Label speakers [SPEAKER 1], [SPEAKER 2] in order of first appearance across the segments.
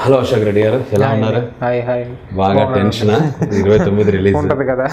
[SPEAKER 1] Hello Ashok Reddy గారు ఎలా ఉన్నారు
[SPEAKER 2] హాయ్ హాయ్
[SPEAKER 1] బాగా టెన్షన్ ఇరవై తొమ్మిది రిలీజ్
[SPEAKER 2] ఉంటది కదా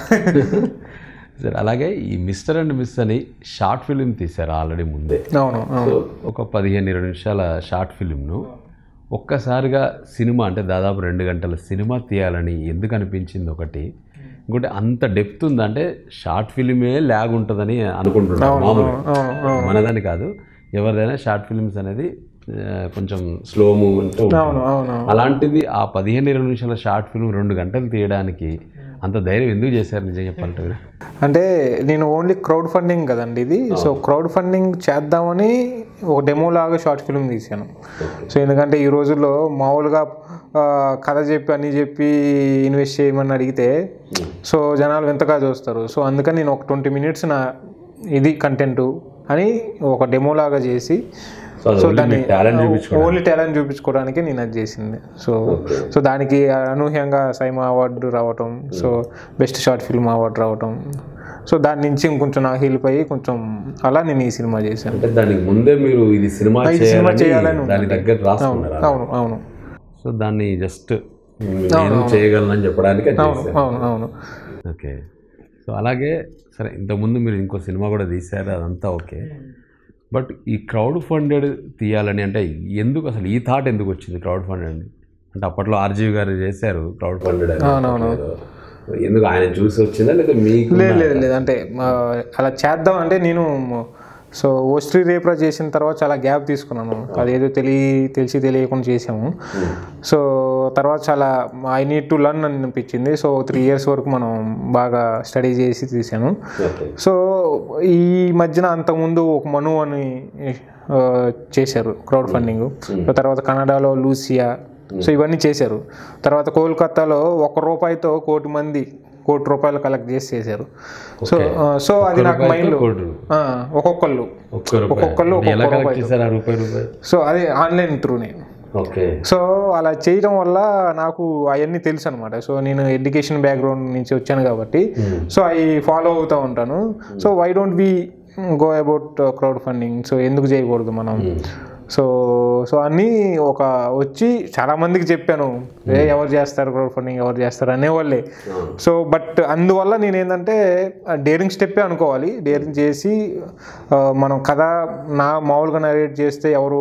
[SPEAKER 1] సరే అలాగే ఈ మిస్టర్ అండ్ మిస్ అని షార్ట్ ఫిలిం తీశారు ఆల్రెడీ ముందే
[SPEAKER 2] అవును అవును
[SPEAKER 1] సో ఒక పదిహేను ఇరవై నిమిషాల షార్ట్ ఫిలింను ఒక్కసారిగా సినిమా అంటే దాదాపు రెండు గంటల సినిమా తీయాలని ఎందుకు అనిపించింది ఒకటి ఇంకోటి అంత డెప్త్ ఉందంటే షార్ట్ ఫిలిమే ల్యాగ్ ఉంటుందని అనుకుంటున్నాను మామూలుగా
[SPEAKER 2] అవును అవును
[SPEAKER 1] మనదని కాదు ఎవరిదైనా షార్ట్ ఫిలిమ్స్ అనేది ఆ, కొంచెం స్లో మూవ్మెంట్
[SPEAKER 2] అవును అవును
[SPEAKER 1] అలాంటిది ఆ పదిహేను ఇరవై నిమిషాల షార్ట్ ఫిల్మ్ రెండు గంటలు తీయడానికి అంత ధైర్యం ఎందుకు చేశారు నిజం చెప్పాలంటే
[SPEAKER 2] అంటే నేను ఓన్లీ క్రౌడ్ ఫండింగ్ కదండి ఇది సో క్రౌడ్ ఫండింగ్ చేద్దామని ఒక డెమో లాగా షార్ట్ ఫిల్మ్ తీశాను సో ఎందుకంటే ఈ రోజుల్లో మామూలుగా ఆ, కథ చెప్పి అన్నీ చెప్పి ఇన్వెస్ట్ చేయమని అడిగితే సో జనాలు వింతగా చూస్తారు సో అందుకని నేను ఒక ట్వంటీ మినిట్స్ నా ఇది కంటెంట్ అని ఒక డెమో లాగా చేసి
[SPEAKER 1] సో అది only మీ టాలెంట్ చూపించుకోవడం
[SPEAKER 2] ఓన్లీ టాలెంట్ చూపించుకోవడానికి నేను అది చేసింది సో సో దానికి అనూహ్యంగా సైమా అవార్డు రావటం so best short film award రావటం సో దాని నుంచి ఇంకొంచెం నాకు హెల్ప్ అయ్యి కొంచెం అలా నేను ఈ సినిమా చేశాను
[SPEAKER 1] అంటే దానికి ముందే మీరు ఇది సినిమా
[SPEAKER 2] ఇది సినిమా
[SPEAKER 1] చేయాలని
[SPEAKER 2] చేయాలని
[SPEAKER 1] దాని దగ్గర రాసుకున్నారు
[SPEAKER 2] అవును అవును
[SPEAKER 1] సో దాన్ని జస్ట్ నేను చేయగలనని చెప్పడానికి అది
[SPEAKER 2] అవును
[SPEAKER 1] చేశారు
[SPEAKER 2] అవును అవును
[SPEAKER 1] ఓకే సో అలాగే సరే ఇంతకుముందు మీరు ఇంకో సినిమా కూడా తీశారు అదంతా ఓకే బట్ ఈ క్రౌడ్ ఫండెడ్ తీయాలని అంటే ఎందుకు అసలు ఈ థాట్ ఎందుకు వచ్చింది క్రౌడ్ ఫండెడ్ అంటే అప్పట్లో ఆర్జీవి గారు చేశారు క్రౌడ్ ఫండెడ్ ఎందుకు ఆయన చూసి వచ్చిందా లేదా మీకు
[SPEAKER 2] లేదు లేదు లేదు అంటే ఆ, అలా చేద్దాం అంటే నేను సో ఓస్ట్రీ రేప్రా చేసిన తర్వాత చాలా గ్యాప్ తీసుకున్నాను అదేదో తెలియ తెలిసి తెలియకుండా చేసాము సో తర్వాత చాలా ఐ నీడ్ టు లర్న్ అని అనిపించింది సో త్రీ ఇయర్స్ వరకు మనం బాగా స్టడీ చేసి తీసాను
[SPEAKER 1] ఓకే
[SPEAKER 2] సో ఈ మధ్యన అంతకుముందు ఒక మను అని ఆ, చేశారు క్రౌడ్ ఫండింగ్ సో తర్వాత కన్నడలో లూసియా సో ఇవన్నీ చేశారు తర్వాత కోల్కతాలో ఒక రూపాయితో కోటి మంది కోటి రూపాయలు కలెక్ట్ చేసి చేశారు సో ఆ, సో అది నాకు మైండ్లో
[SPEAKER 1] కోటి
[SPEAKER 2] ఒక్కొక్కళ్ళు
[SPEAKER 1] ఒక్క రూపాయి
[SPEAKER 2] ఒక్కొక్కళ్ళు
[SPEAKER 1] అంటే ఎలా
[SPEAKER 2] ఒక్కొక్క
[SPEAKER 1] కలెక్ట్ చేశారు ఆ రూపాయి రూపాయి
[SPEAKER 2] సో అది ఆన్లైన్ త్రూనే
[SPEAKER 1] ఓకే
[SPEAKER 2] సో అలా చేయడం వల్ల నాకు అవన్నీ తెలుసు అనమాట సో నేను ఎడ్యుకేషన్ బ్యాక్గ్రౌండ్ నుంచి వచ్చాను కాబట్టి సో అవి ఫాలో అవుతూ ఉంటాను so why don't be go about crowd funding so ఎందుకు చేయకూడదు మనం సో సో అన్నీ ఒక వచ్చి చాలా మందికి చెప్పాను ఏ ఎవరు చేస్తారు క్రౌడ్ ఫండింగ్ ఎవరు చేస్తారు అనేవాళ్ళే సో బట్ అందువల్ల నేను ఏంటంటే డేరింగ్ స్టెప్పే అనుకోవాలి డేరింగ్ చేసి ఆ, మనం కథ నా మామూలుగా నరేట్ చేస్తే ఎవరు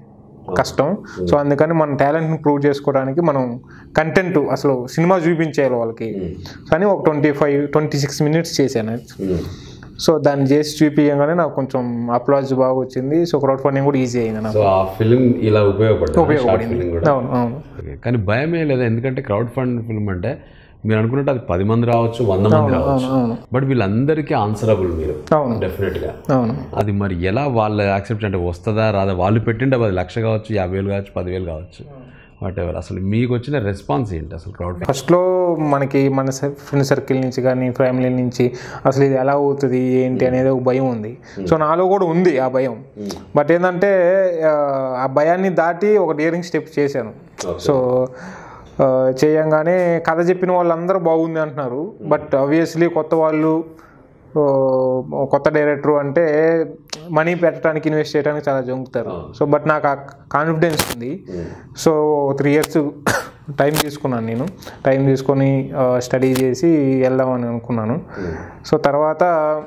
[SPEAKER 2] కష్టం సో అందుకని మన టాలెంట్ని ప్రూవ్ చేసుకోవడానికి మనం కంటెంట్ అసలు సినిమా చూపించేయాలి వాళ్ళకి కానీ ఒక twenty five twenty six minutes చేశాను సో దాన్ని చేసి చూపించగానే నాకు కొంచెం అప్లాజ్ బాగా వచ్చింది సో క్రౌడ్ ఫండింగ్ కూడా ఈజీ అయింది నాకు
[SPEAKER 1] సో ఆ ఫిలిం ఇలా ఉపయోగపడింది షార్ట్
[SPEAKER 2] ఉపయోగపడింది
[SPEAKER 1] ఫిలిం కూడా
[SPEAKER 2] అవును అవును
[SPEAKER 1] ఓకే. కానీ భయమే లేదా ఎందుకంటే క్రౌడ్ ఫండ్ ఫిల్మ్ అంటే మీరు అనుకున్నట్టు అది పది మంది రావచ్చు వంద మంది రావచ్చు
[SPEAKER 2] అవును
[SPEAKER 1] బట్ వీళ్ళందరికీ ఆన్సరబుల్ మీరు
[SPEAKER 2] అవును
[SPEAKER 1] డెఫినెట్ గా
[SPEAKER 2] అవును
[SPEAKER 1] అది మరి ఎలా వాళ్ళు యాక్సెప్ట్ అంటే వస్తుందా రాదా వాళ్ళు పెట్టిండే అది లక్ష కావచ్చు యాభై వేలు కావచ్చు పదివేలు కావచ్చు వాట్ ఎవర్ అసలు మీకు వచ్చిన రెస్పాన్స్ ఏంటి అసలు క్రౌడ్
[SPEAKER 2] ఫస్ట్లో మనకి మన ఫ్రెండ్ సర్కిల్ నుంచి కానీ ఫ్యామిలీ నుంచి అసలు ఇది ఎలా అవుతుంది ఏంటి అనేది ఒక భయం ఉంది సో నాలో కూడా ఉంది ఆ భయం బట్ ఏంటంటే ఆ, ఆ భయాన్ని దాటి ఒక డేరింగ్ స్టెప్ చేశాను సో ఆ, చేయంగానే కథ చెప్పిన వాళ్ళందరూ బాగుంది అంటున్నారు బట్ ఆబ్వియస్లీ కొత్త వాళ్ళు ఆ, కొత్త డైరెక్టర్ అంటే మనీ పెట్టడానికి ఇన్వెస్ట్ చేయడానికి చాలా జంకుతారు సో బట్ నాకు ఆ కాన్ఫిడెన్స్ ఉంది సో త్రీ ఇయర్స్ టైం తీసుకున్నాను నేను టైం తీసుకొని స్టడీ చేసి వెళ్దామని అనుకున్నాను సో తర్వాత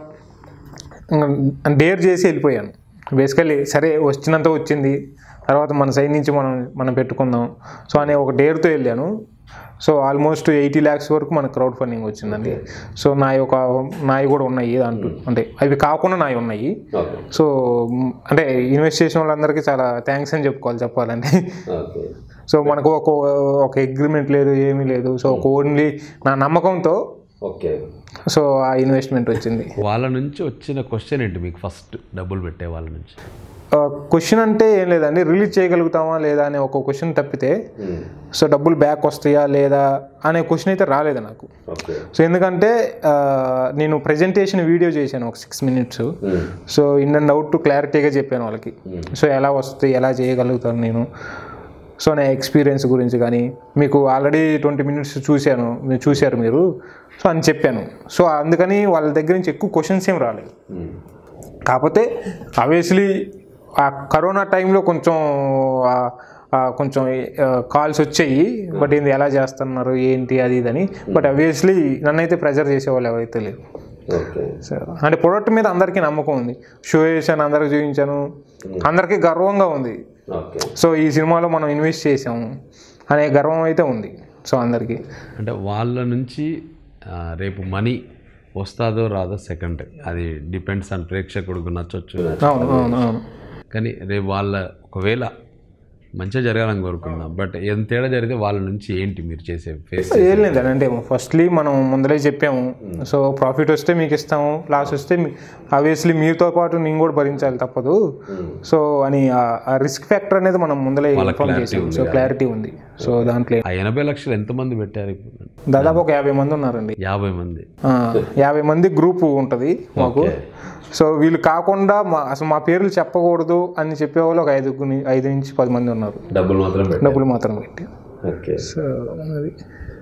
[SPEAKER 2] డేర్ చేసి వెళ్ళిపోయాను బేసికలీ సరే వచ్చినంత వచ్చింది తర్వాత మన సైడ్ నుంచి మనం మనం పెట్టుకుందాం సో అనే ఒక డేర్తో వెళ్ళాను సో ఆల్మోస్ట్ ఎయిటీ ల్యాక్స్ వరకు మన క్రౌడ్ ఫండింగ్ వచ్చిందండి సో నా యొక్క నాయి కూడా ఉన్నాయి దాంట్లో అంటే అవి కాకుండా నాయి ఉన్నాయి
[SPEAKER 1] ఓకే
[SPEAKER 2] సో మ్, అంటే ఇన్వెస్ట్ చేసిన వాళ్ళందరికీ చాలా థ్యాంక్స్ అని చెప్పుకోవాలి చెప్పాలంటే
[SPEAKER 1] ఓకే
[SPEAKER 2] సో మనకు ఒక ఒక అగ్రిమెంట్ లేదు ఏమీ లేదు సో ఒక ఓన్లీ నా నమ్మకంతో
[SPEAKER 1] ఓకే
[SPEAKER 2] సో ఆ ఇన్వెస్ట్మెంట్ వచ్చింది
[SPEAKER 1] వాళ్ళ నుంచి వచ్చిన క్వశ్చన్ ఏంటి మీకు ఫస్ట్ డబ్బులు పెట్టే వాళ్ళ నుంచి
[SPEAKER 2] క్వశ్చన్ అంటే ఏం లేదండి రిలీజ్ చేయగలుగుతామా లేదా అనే ఒక క్వశ్చన్ తప్పితే సో డబ్బులు బ్యాక్ వస్తాయా లేదా అనే క్వశ్చన్ అయితే రాలేదు నాకు
[SPEAKER 1] ఓకే
[SPEAKER 2] సో ఎందుకంటే ఆ, నేను ప్రజెంటేషన్ వీడియో చేశాను ఒక six minutes so in and out క్లారిటీగా చెప్పాను వాళ్ళకి సో ఎలా వస్తుంది ఎలా చేయగలుగుతాను నేను సో నా ఎక్స్పీరియన్స్ గురించి కానీ మీకు ఆల్రెడీ ట్వంటీ మినిట్స్ చూశాను మీరు చూశారు మీరు సో అని చెప్పాను సో అందుకని వాళ్ళ దగ్గర నుంచి ఎక్కువ క్వశ్చన్స్ ఏం రాలేదు కాకపోతే ఆబ్వియస్లీ ఆ కరోనా టైంలో కొంచెం ఆ- ఆ, కొంచెం కాల్స్ వచ్చాయి బట్ ఇది ఎలా చేస్తున్నారు ఏంటి అది ఇది అని బట్ అబ్వియస్లీ నన్నైతే ప్రెజర్ చేసేవాళ్ళు ఎవరైతే లేరు
[SPEAKER 1] ఓకే
[SPEAKER 2] సో అంటే ప్రొడక్ట్ మీద అందరికీ నమ్మకం ఉంది షో చేశాను అందరికి చూపించాను అందరికీ గర్వంగా ఉంది
[SPEAKER 1] ఓకే
[SPEAKER 2] సో ఈ సినిమాలో మనం ఇన్వెస్ట్ చేసాము అనే గర్వం అయితే ఉంది సో అందరికీ
[SPEAKER 1] అంటే వాళ్ళ నుంచి ఆ, రేపు మనీ వస్తుందో రాదో సెకండ్ అది డిపెండ్స్ ఆన్ ప్రేక్షకుడికి నచ్చొచ్చు
[SPEAKER 2] అవును అవును అవును
[SPEAKER 1] కానీ రేపు వాళ్ళ ఒకవేళ మంచిగా జరగాలని కోరుకుందాం బట్ ఎంత తేడా జరిగితే వాళ్ళ నుంచి ఏంటి మీరు చేసే ఫేస్
[SPEAKER 2] ఏం లేదండి అంటే ఫస్ట్లీ మనం ముందరే చెప్పాము సో ప్రాఫిట్ వస్తే మీకు ఇస్తాము లాస్ వస్తే ఆబ్వియస్లీ మీతో పాటు నేను కూడా భరించాలి తప్పదు సో అని ఆ రిస్క్ ఫ్యాక్టర్ అనేది మనం ముందరే ఇన్ఫార్మ్ చేసాము సో క్లారిటీ ఉంది సో దాంట్లో
[SPEAKER 1] ఆ ఎనభై లక్షలు ఎంతమంది పెట్టారు ఇప్పుడు
[SPEAKER 2] దాదాపు ఒక యాభై మంది ఉన్నారండి
[SPEAKER 1] యాభై మంది
[SPEAKER 2] ఆ, యాభై మంది గ్రూప్ ఉంటుంది మాకు సో వీళ్ళు కాకుండా మా అసలు మా పేర్లు చెప్పకూడదు అని చెప్పేవాళ్ళు ఒక ఐదు ఐదు నుంచి పది మంది ఉన్నారు
[SPEAKER 1] డబ్బులు మాత్రం పెట్టారు
[SPEAKER 2] డబ్బులు మాత్రం పెట్టి
[SPEAKER 1] ఓకే
[SPEAKER 2] సో అది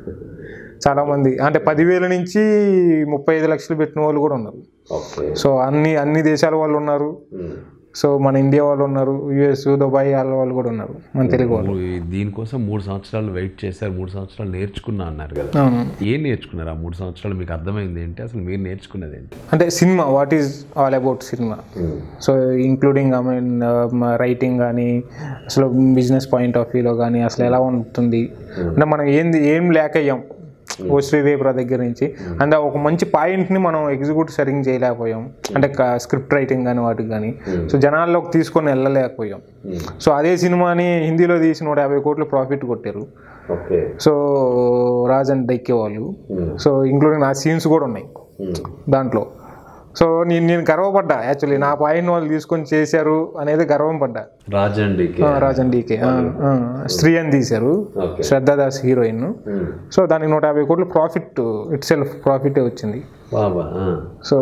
[SPEAKER 2] చాలా మంది అంటే పదివేల నుంచి ముప్పై ఐదు లక్షలు పెట్టిన వాళ్ళు కూడా ఉన్నారు
[SPEAKER 1] ఓకే
[SPEAKER 2] సో అన్ని అన్ని దేశాల వాళ్ళు ఉన్నారు సో మన ఇండియా వాళ్ళు ఉన్నారు యుఎస్ దుబాయ్ వాళ్ళ వాళ్ళు కూడా ఉన్నారు మన తెలుగు వాళ్ళు
[SPEAKER 1] దీనికోసం మూడు సంవత్సరాలు వెయిట్ చేశారు మూడు సంవత్సరాలు నేర్చుకున్నా అన్నారు కదా
[SPEAKER 2] అవును.
[SPEAKER 1] ఏం నేర్చుకున్నారు ఆ మూడు సంవత్సరాలు మీకు అర్థమైంది ఏంటి అసలు మీరు నేర్చుకున్నది ఏంటి
[SPEAKER 2] అంటే cinema what is all about cinema so including I mean writing కానీ అసలు బిజినెస్ పాయింట్ ఆఫ్ వ్యూలో కానీ అసలు ఎలా ఉంటుంది అంటే మనం ఏంది ఏం లేక అయ్యాం ఓ శ్రీదేవ్రా దగ్గర నుంచి అండ్ ఒక మంచి పాయింట్ని మనం ఎగ్జిక్యూట్ సరిగ్గా చేయలేకపోయాం అంటే స్క్రిప్ట్ రైటింగ్ కానీ వాటికి కానీ సో జనాల్లోకి తీసుకొని వెళ్ళలేకపోయాం సో అదే సినిమాని హిందీలో తీసి నూట యాభై కోట్లు ప్రాఫిట్ కొట్టారు
[SPEAKER 1] okay
[SPEAKER 2] so Raj and DK వాళ్ళు సో ఇంక్లూడింగ్ నా సీన్స్ కూడా ఉన్నాయి దాంట్లో సో నేను నేను గర్వపడ్డా యాక్చువల్లీ నా పాయింట్ వాళ్ళు తీసుకొని చేశారు అనేది గర్వం పడ్డా
[SPEAKER 1] రాజండికి
[SPEAKER 2] ఆ, రాజన్ డీకే ఆ, ఆ, స్త్రీ అని తీశారు
[SPEAKER 1] ఓకే
[SPEAKER 2] శ్రద్ధాదాస్ హీరోయిన్ సో దానికి నూట యాభై కోట్లు ప్రాఫిట్ ఇట్ సెల్ఫ్ ప్రాఫిటే వచ్చింది
[SPEAKER 1] బాబా ఆ.
[SPEAKER 2] సో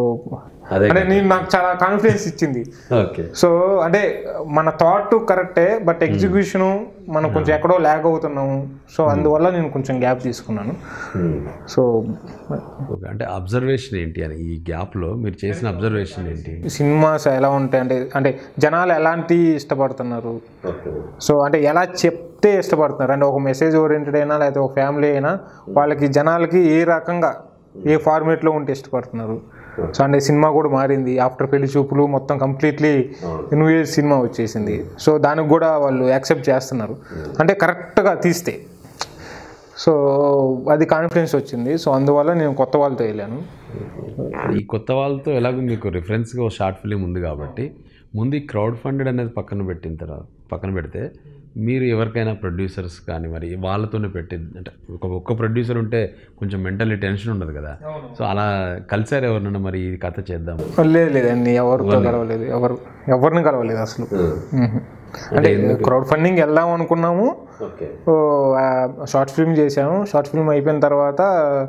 [SPEAKER 1] అదే
[SPEAKER 2] అంటే నేను నాకు చాలా కాన్ఫిడెన్స్ ఇచ్చింది
[SPEAKER 1] ఓకే
[SPEAKER 2] సో అంటే మన థాట్ కరెక్టే బట్ ఎగ్జిక్యూషన్ మనం కొంచెం ఎక్కడో ల్యాగ్ అవుతున్నాము సో అందువల్ల నేను కొంచెం గ్యాప్ తీసుకున్నాను సో
[SPEAKER 1] ఓకే అంటే అబ్జర్వేషన్ ఏంటి అని ఈ గ్యాప్లో మీరు చేసిన అబ్జర్వేషన్ ఏంటి
[SPEAKER 2] సినిమాస్ ఎలా ఉంటాయి అంటే అంటే జనాలు ఎలాంటి ఇష్టపడుతున్నారు
[SPEAKER 1] ఓకే
[SPEAKER 2] సో అంటే ఎలా చెప్తే ఇష్టపడుతున్నారు అంటే ఒక మెసేజ్ ఓరియంటెడ్ అయినా లేకపోతే ఒక ఫ్యామిలీ అయినా వాళ్ళకి జనాలకి ఏ రకంగా ఏ ఫార్మేట్లో ఉంటే ఇష్టపడుతున్నారు సో అంటే సినిమా కూడా మారింది ఆఫ్టర్ పెళ్లి చూపులు మొత్తం కంప్లీట్లీ ఇన్వేజ్ సినిమా వచ్చేసింది సో దానికి కూడా వాళ్ళు యాక్సెప్ట్ చేస్తున్నారు అంటే కరెక్ట్గా తీస్తే సో అది కాన్ఫిడెన్స్ వచ్చింది సో అందువల్ల నేను కొత్త వాళ్ళతో వెళ్ళాను
[SPEAKER 1] ఈ కొత్త వాళ్ళతో ఎలాగో మీకు రిఫరెన్స్గా ఒక షార్ట్ ఫిలిం ఉంది కాబట్టి ముందు ఈ క్రౌడ్ ఫండెడ్ అనేది పక్కన పెట్టిన తర్వాత పక్కన పెడితే మీరు ఎవరికైనా ప్రొడ్యూసర్స్ కానీ మరి వాళ్ళతోనే పెట్టి అంటే ఒక ఒక్క ప్రొడ్యూసర్ ఉంటే కొంచెం మెంటల్లీ టెన్షన్ ఉండదు కదా సో అలా కలిసారు ఎవరినైనా మరి ఈ కథ చేద్దాం
[SPEAKER 2] లేదు లేదండి ఎవరితో కలవలేదు ఎవరు ఎవరిని కలవలేదు అసలు మ్మ్. అంటే క్రౌడ్ ఫండింగ్ వెళ్దాం అనుకున్నాము
[SPEAKER 1] ఓకే
[SPEAKER 2] ఓ, ఆ, షార్ట్ ఫిల్మ్ చేశాము షార్ట్ ఫిల్మ్ అయిపోయిన తర్వాత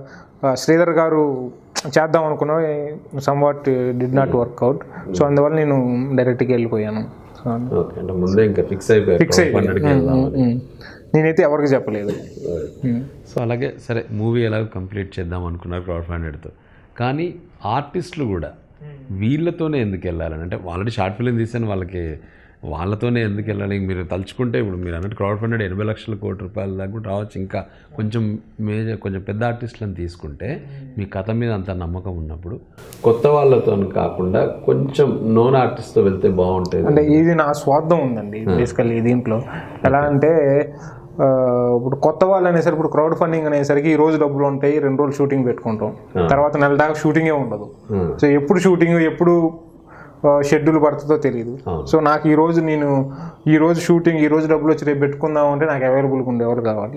[SPEAKER 2] ఆ, శ్రీధర్ గారు చేద్దాం అనుకున్నాం somewhat did not work out so అందువల్ల నేను డైరెక్ట్గా వెళ్ళిపోయాను సో
[SPEAKER 1] ఓకే అంటే ముందే ఇంకా ఫిక్స్ అయిపోయారు
[SPEAKER 2] ఫిక్స్ అయిపోయాను మ్మ్. నేనైతే ఎవరికి చెప్పలేదు మ్మ్.
[SPEAKER 1] సో అలాగే సరే మూవీ ఎలాగో కంప్లీట్ చేద్దాం అనుకున్నారు క్రౌడ్ ఫండెడ్తో కానీ ఆర్టిస్టులు కూడా వీళ్ళతోనే ఎందుకు వెళ్ళాలని అంటే ఆల్రెడీ షార్ట్ ఫిలిం తీసాను వాళ్ళకి వాళ్ళతోనే ఎందుకు వెళ్ళాలి మీరు తలుచుకుంటే ఇప్పుడు మీరు అన్నట్టు క్రౌడ్ ఫండెడ్ ఎనభై లక్షల కోటి రూపాయల దాకా కూడా రావచ్చు ఇంకా కొంచెం మేజర్ కొంచెం పెద్ద ఆర్టిస్టులను తీసుకుంటే మీ కథ మీద అంత నమ్మకం ఉన్నప్పుడు కొత్త వాళ్ళతో కాకుండా కొంచెం నోన్ ఆర్టిస్ట్తో వెళ్తే బాగుంటుంది
[SPEAKER 2] అంటే ఇది నా స్వార్థం ఉందండి బేసికల్లీ దీంట్లో ఎలా అంటే ఆ, ఇప్పుడు కొత్త వాళ్ళు అనేసరికి ఇప్పుడు క్రౌడ్ ఫండింగ్ అనేసరికి ఈ రోజు డబ్బులు ఉంటాయి రెండు రోజులు షూటింగ్ పెట్టుకుంటాం తర్వాత నెల దాకా షూటింగే ఉండదు
[SPEAKER 1] Hmm.
[SPEAKER 2] సో ఎప్పుడు షూటింగ్ ఎప్పుడు షెడ్యూల్ పడుతుందో తెలియదు
[SPEAKER 1] అవును.
[SPEAKER 2] సో నాకు ఈ రోజు నేను ఈ రోజు షూటింగ్ ఈ రోజు డబ్బులు వచ్చి రేపు పెట్టుకుందాం అంటే నాకు అవైలబుల్గా ఉండేవారు కావాలి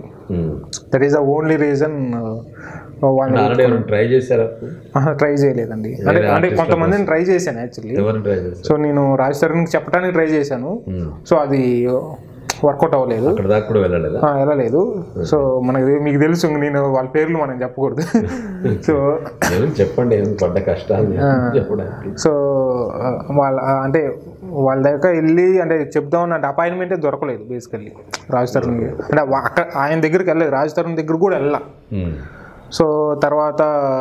[SPEAKER 2] that is the only reason వాళ్ళని
[SPEAKER 1] ఆల్రెడీ ఎవరైనా ట్రై చేశారా
[SPEAKER 2] ట్రై చేయలేదండి అంటే అంటే కొంతమందిని ట్రై చేశాను యాక్చువల్లీ
[SPEAKER 1] ఎవరిని ట్రై చేశారు
[SPEAKER 2] సో నేను రాజ్ తరుణ్కి చెప్పడానికి ట్రై చేశాను సో అది వర్కౌట్ అవ్వలేదు
[SPEAKER 1] అక్కడ దాకా కూడా వెళ్ళలేదా
[SPEAKER 2] ఆ, వెళ్ళలేదు సో మనకి మీకు తెలుసు నేను వాళ్ళ పేర్లు మనం చెప్పకూడదు సో
[SPEAKER 1] ఏమని చెప్పండి ఏమి పడ్డ కష్టాలు చెప్పడానికి
[SPEAKER 2] సో ఆ, వాళ్ళ ఆ, అంటే వాళ్ళ దగ్గర వెళ్ళి అంటే చెప్దామని అంటే అపాయింట్మెంటే దొరకలేదు బేసికల్లీ రాజ్ తరుణ్ అంటే వా- అక్కడ ఆయన దగ్గరికి వెళ్ళలేదు రాజ్ తరుణ్ దగ్గర కూడా వెళ్ళా
[SPEAKER 1] ఉమ్.
[SPEAKER 2] సో తర్వాత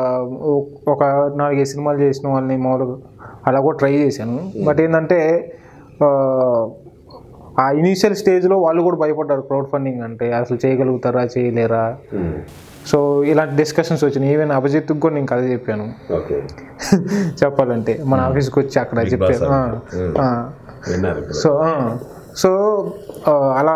[SPEAKER 2] ఒ- ఒక నాలుగైదు సినిమాలు చేసిన వాళ్ళని మామూలుగా అలా కూడా ట్రై చేశాను బట్ ఏంటంటే ఆ, ఆ ఇనీషియల్ స్టేజ్లో వాళ్ళు కూడా భయపడ్డారు క్రౌడ్ ఫండింగ్ అంటే అసలు చేయగలుగుతారా చేయలేరా సో ఇలాంటి డిస్కషన్స్ వచ్చినాయి ఈవెన్ అభిజిత్కి కూడా నేను కథ చెప్పాను
[SPEAKER 1] ఓకే
[SPEAKER 2] చెప్పాలంటే మన ఆఫీస్కి వచ్చి అక్కడ చెప్పాను ఆ, ఆ.
[SPEAKER 1] విన్నారు
[SPEAKER 2] సో ఆ, సో ఆ, అలా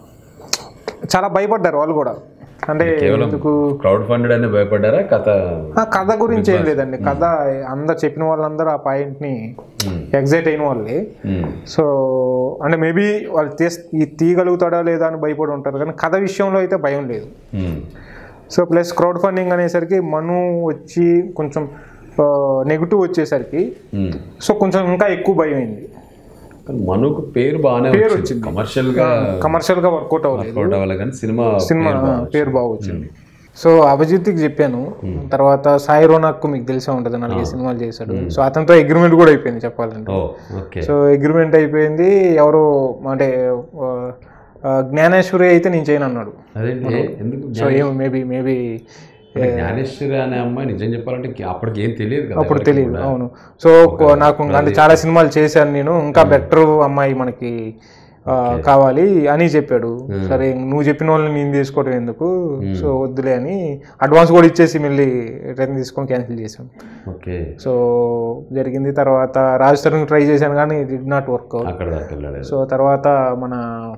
[SPEAKER 2] చాలా భయపడ్డారు వాళ్ళు కూడా అంటే
[SPEAKER 1] కేవలం
[SPEAKER 2] ఎందుకు
[SPEAKER 1] క్రౌడ్ ఫండెడ్ అని భయపడ్డారా కథ
[SPEAKER 2] ఆ కథ గురించి ఏం లేదండి కథ అందరు చెప్పిన వాళ్ళందరూ ఆ పాయింట్ని ఎగ్జైట్ అయిన వాళ్ళే సో అంటే మేబీ వాళ్ళు తీస్ ఈ తీయగలుగుతాడా లేదా అని భయపడి ఉంటారు కానీ కథ విషయంలో అయితే భయం లేదు సో ప్లస్ క్రౌడ్ ఫండింగ్ అనేసరికి మను వచ్చి కొంచెం నెగిటివ్ వచ్చేసరికి సో కొంచెం ఇంకా ఎక్కువ భయం అయింది
[SPEAKER 1] మనుకు పేరు బాగానే
[SPEAKER 2] పేరు
[SPEAKER 1] వచ్చింది
[SPEAKER 2] వచ్చింది.
[SPEAKER 1] కమర్షియల్ గా
[SPEAKER 2] కమర్షియల్గా వర్కౌట్ అవ్వలేదు
[SPEAKER 1] వర్కౌట్ అవ్వాలి కానీ సినిమా
[SPEAKER 2] సినిమా
[SPEAKER 1] పేరు బాగా
[SPEAKER 2] పేరు బాగా వచ్చింది సో అభిజిత్కి చెప్పాను తర్వాత సాయి రోనాక్ మీకు తెలిసే ఉంటుంది నాలుగైదు సినిమాలు చేశాడు సో అతనితో అగ్రిమెంట్ కూడా అయిపోయింది చెప్పాలంటే
[SPEAKER 1] ఓ ఓకే
[SPEAKER 2] సో అగ్రిమెంట్ అయిపోయింది ఎవరు అంటే ఆ, ఆ, జ్ఞానేశ్వరి అయితే నేను చేయను అన్నాడు
[SPEAKER 1] అదేంటి ఎందుకు
[SPEAKER 2] సో ఏమో మేబీ మేబీ
[SPEAKER 1] అంటే జ్ఞానేశ్వరి అనే అమ్మాయి నిజం చెప్పాలంటే కి- అప్పటికి ఏం తెలియదు కదా
[SPEAKER 2] అప్పుడు
[SPEAKER 1] ఎవరికి
[SPEAKER 2] తెలియదు
[SPEAKER 1] కూడా.
[SPEAKER 2] అవును సో నాకు అంటే చాలా సినిమాలు చేశాను నేను ఇంకా బెటర్ అమ్మాయి మనకి ఆ, కావాలి అని చెప్పాడు సరే నువ్వు చెప్పిన వాళ్ళని నేను తీసుకోవడం ఎందుకు సో వద్దులే అని అడ్వాన్స్ కూడా ఇచ్చేసి మళ్ళీ రిటర్న్ తీసుకొని క్యాన్సిల్ చేసాం
[SPEAKER 1] ఓకే
[SPEAKER 2] సో జరిగింది తర్వాత రాజ్ తరుణ్ ట్రై చేశాను కానీ డిడ్ నాట్ వర్క్ అవుట్
[SPEAKER 1] అక్కడ దాకా వెళ్ళాడు
[SPEAKER 2] సో తర్వాత మన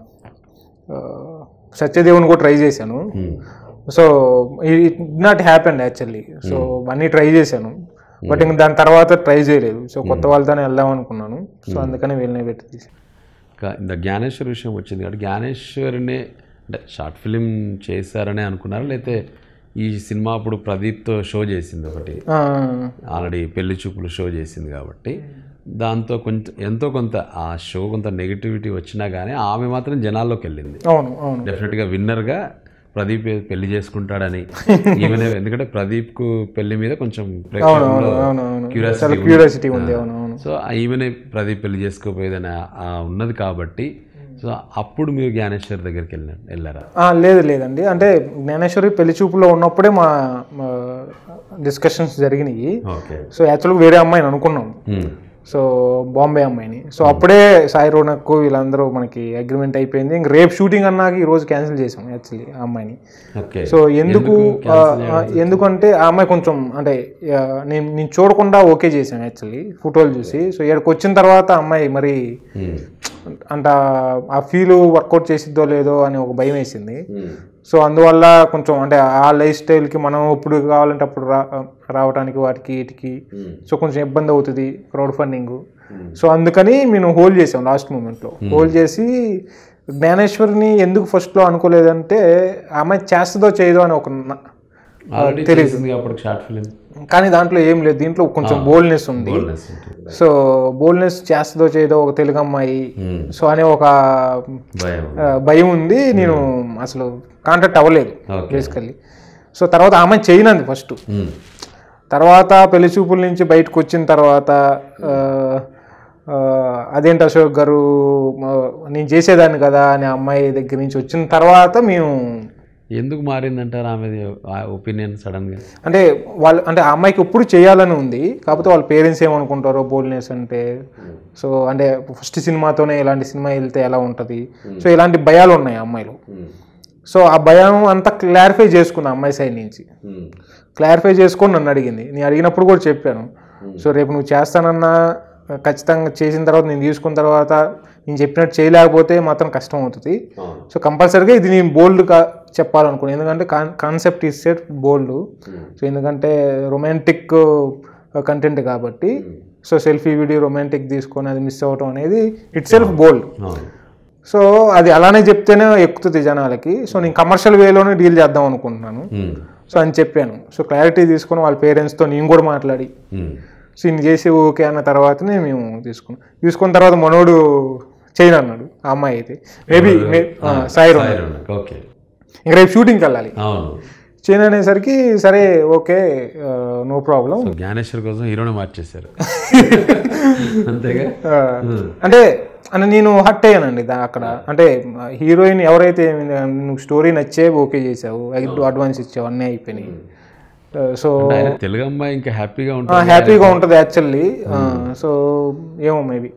[SPEAKER 2] ఆ, సత్యదేవుని కూడా ట్రై చేశాను
[SPEAKER 1] um.
[SPEAKER 2] So it not happened actually so అన్నీ ట్రై చేశాను బట్ ఇంక దాని తర్వాత ట్రై చేయలేదు సో కొత్త వాళ్ళతోనే వెళ్దాం అనుకున్నాను సో అందుకని వీళ్ళని పెట్టి తీసాను
[SPEAKER 1] ఇంకా ఇంత జ్ఞానేశ్వర్ విషయం వచ్చింది కాబట్టి జ్ఞానేశ్వర్నే అంటే షార్ట్ ఫిలిం చేశారనే అనుకున్నారా లేకపోతే ఈ సినిమా అప్పుడు ప్రదీప్తో షో చేసింది ఒకటి ఆల్రెడీ పెళ్లి చూపులు షో చేసింది కాబట్టి దాంతో కొంచెం ఎంతో కొంత ఆ షో కొంత నెగిటివిటీ వచ్చినా కానీ ఆమె మాత్రం జనాల్లోకి వెళ్ళింది
[SPEAKER 2] అవును అవును
[SPEAKER 1] డెఫినెట్గా విన్నర్గా ప్రదీప్ పెళ్లి చేసుకుంటాడని ఈమెనే ఎందుకంటే ప్రదీప్కు పెళ్లి మీద కొంచెం ప్రేక్షకుల్లో
[SPEAKER 2] అవును అవును
[SPEAKER 1] curiosity
[SPEAKER 2] చాలా
[SPEAKER 1] ఉంది.
[SPEAKER 2] క్యూరియాసిటీ ఉంది అవును అవును
[SPEAKER 1] సో ఈమెనే ప్రదీప్ పెళ్లి చేసుకోపోయేదని ఆ- ఆ ఉన్నది కాబట్టి సో అప్పుడు మీరు జ్ఞానేశ్వర్ దగ్గరికి వెళ్ళారు వెళ్ళారా
[SPEAKER 2] ఆ, లేదు లేదండి అంటే జ్ఞానేశ్వరి పెళ్లి చూపులో ఉన్నప్పుడే మా డిస్కషన్స్ జరిగినాయి
[SPEAKER 1] ఓకే
[SPEAKER 2] సో యాక్చువల్గా వేరే అమ్మాయిని అనుకున్నాం సో బాంబే అమ్మాయిని సో అప్పుడే సాయి రోనక్ వీళ్ళందరూ మనకి అగ్రిమెంట్ అయిపోయింది ఇంక రేపు షూటింగ్ అన్నాక ఈ రోజు క్యాన్సిల్ చేసాం యాక్చువల్లీ ఆ అమ్మాయిని
[SPEAKER 1] ఓకే
[SPEAKER 2] సో ఎందుకు ఆ, ఆ, ఎందుకంటే ఆ అమ్మాయి కొంచెం అంటే ఆ, నేను నేను చూడకుండా ఓకే చేశాను యాక్చువల్లీ ఫోటోలు చూసి సో ఇక్కడికి వచ్చిన తర్వాత ఆ అమ్మాయి మరి అంట ఆ ఫీల్ వర్కౌట్ చేసిద్దో లేదో అని ఒక భయం వేసింది సో అందువల్ల కొంచెం అంటే ఆ లైఫ్ స్టైల్కి మనం ఇప్పుడు కావాలంటే అప్పుడు రా రావడానికి వాటికి వీటికి సో కొంచెం ఇబ్బంది అవుతుంది క్రౌడ్ ఫండింగ్ సో అందుకని మేము హోల్డ్ చేసాం లాస్ట్ మూమెంట్లో హోల్డ్ చేసి జ్ఞానేశ్వరిని ఎందుకు ఫస్ట్లో అనుకోలేదంటే ఆమె చేస్తుందో చేయదో అని ఒక న-
[SPEAKER 1] ఆల్రెడీ తెలిసింది అప్పుడు షార్ట్ ఫిలిం
[SPEAKER 2] కానీ దాంట్లో ఏం లేదు దీంట్లో కొంచెం బోల్డ్నెస్ ఉంది సో బోల్డ్నెస్ చేస్తుందో చేయదో ఒక తెలుగు అమ్మాయి సో అనే ఒక
[SPEAKER 1] భయం
[SPEAKER 2] ఆ, భయం ఉంది నేను అసలు కాంటాక్ట్ అవ్వలేదు
[SPEAKER 1] ఓకే
[SPEAKER 2] బేసికల్లీ సో తర్వాత ఆమె చేయనంది ఫస్ట్ తర్వాత పెళ్లి చూపుల నుంచి బయటకు వచ్చిన తర్వాత ఆ, ఆ, అదేంటి అశోక్ గారు ఆ, నేను చేసేదాన్ని కదా అనే అమ్మాయి దగ్గర నుంచి వచ్చిన తర్వాత మేము
[SPEAKER 1] ఎందుకు మారిందంటారు ఆమె ఒపీనియన్ సడన్ గా
[SPEAKER 2] అంటే వాళ్ళు అంటే ఆ అమ్మాయికి ఎప్పుడు చేయాలని ఉంది కాకపోతే వాళ్ళ పేరెంట్స్ ఏమనుకుంటారో బోల్డ్నెస్ అంటే సో అంటే ఫస్ట్ సినిమాతోనే ఇలాంటి సినిమా వెళ్తే ఎలా ఉంటుంది సో ఇలాంటి భయాలు ఉన్నాయి ఆ అమ్మాయిలో సో ఆ భయం అంతా క్లారిఫై చేసుకున్నా అమ్మాయి సైడ్ నుంచి క్లారిఫై చేసుకొని నన్ను అడిగింది నేను అడిగినప్పుడు కూడా చెప్పాను సో రేపు నువ్వు చేస్తానన్నా ఖచ్చితంగా చేసిన తర్వాత నేను తీసుకున్న తర్వాత నేను చెప్పినట్టు చేయలేకపోతే మాత్రం కష్టం అవుతుంది సో కంపల్సరీగా ఇది నేను బోల్డ్గా చెప్పాలనుకున్నాను ఎందుకంటే con concept is set bold so ఎందుకంటే రొమాంటిక్ కంటెంట్ కాబట్టి సో సెల్ఫీ వీడియో రొమాంటిక్ తీసుకొని అది మిస్ అవ్వటం అనేది ఇట్ సెల్ఫ్ బోల్డ్ సో అది అలానే చెప్తేనే ఎక్కుతుంది జనాలకి సో నేను కమర్షియల్ వేలోనే డీల్ చేద్దాం అనుకుంటున్నాను సో అని చెప్పాను సో క్లారిటీ తీసుకొని వాళ్ళ పేరెంట్స్తో నేను కూడా మాట్లాడి సో ఇన్ని చేసి ఓకే అన్న తర్వాతనే మేము తీసుకున్నాం తీసుకున్న తర్వాత మనోడు చేయను అన్నాడు ఆ అమ్మాయి అయితే మేబీ సాయి రోడ్
[SPEAKER 1] ఓకే
[SPEAKER 2] ఇంక రేపు షూటింగ్కి వెళ్ళాలి
[SPEAKER 1] అవును
[SPEAKER 2] చేయను అనేసరికి సరే okay no problem
[SPEAKER 1] so Gnaneshwar కోసం హీరోనే మార్చేశారు అంతేగా
[SPEAKER 2] అంటే అంటే నేను హట్ అయ్యానండి దా అక్కడ అంటే హీరోయిన్ ఎవరైతే నువ్వు స్టోరీ నచ్చే ఓకే చేసావు అడ్వాన్స్ ఇచ్చావు అన్నీ అయిపోయినాయి సో
[SPEAKER 1] ఆయన తెలుగు అమ్మాయి ఇంకా హ్యాపీగా ఉంటుంది
[SPEAKER 2] హ్యాపీగా ఉంటుంది యాక్చువల్లీ సో ఏమో మేబీ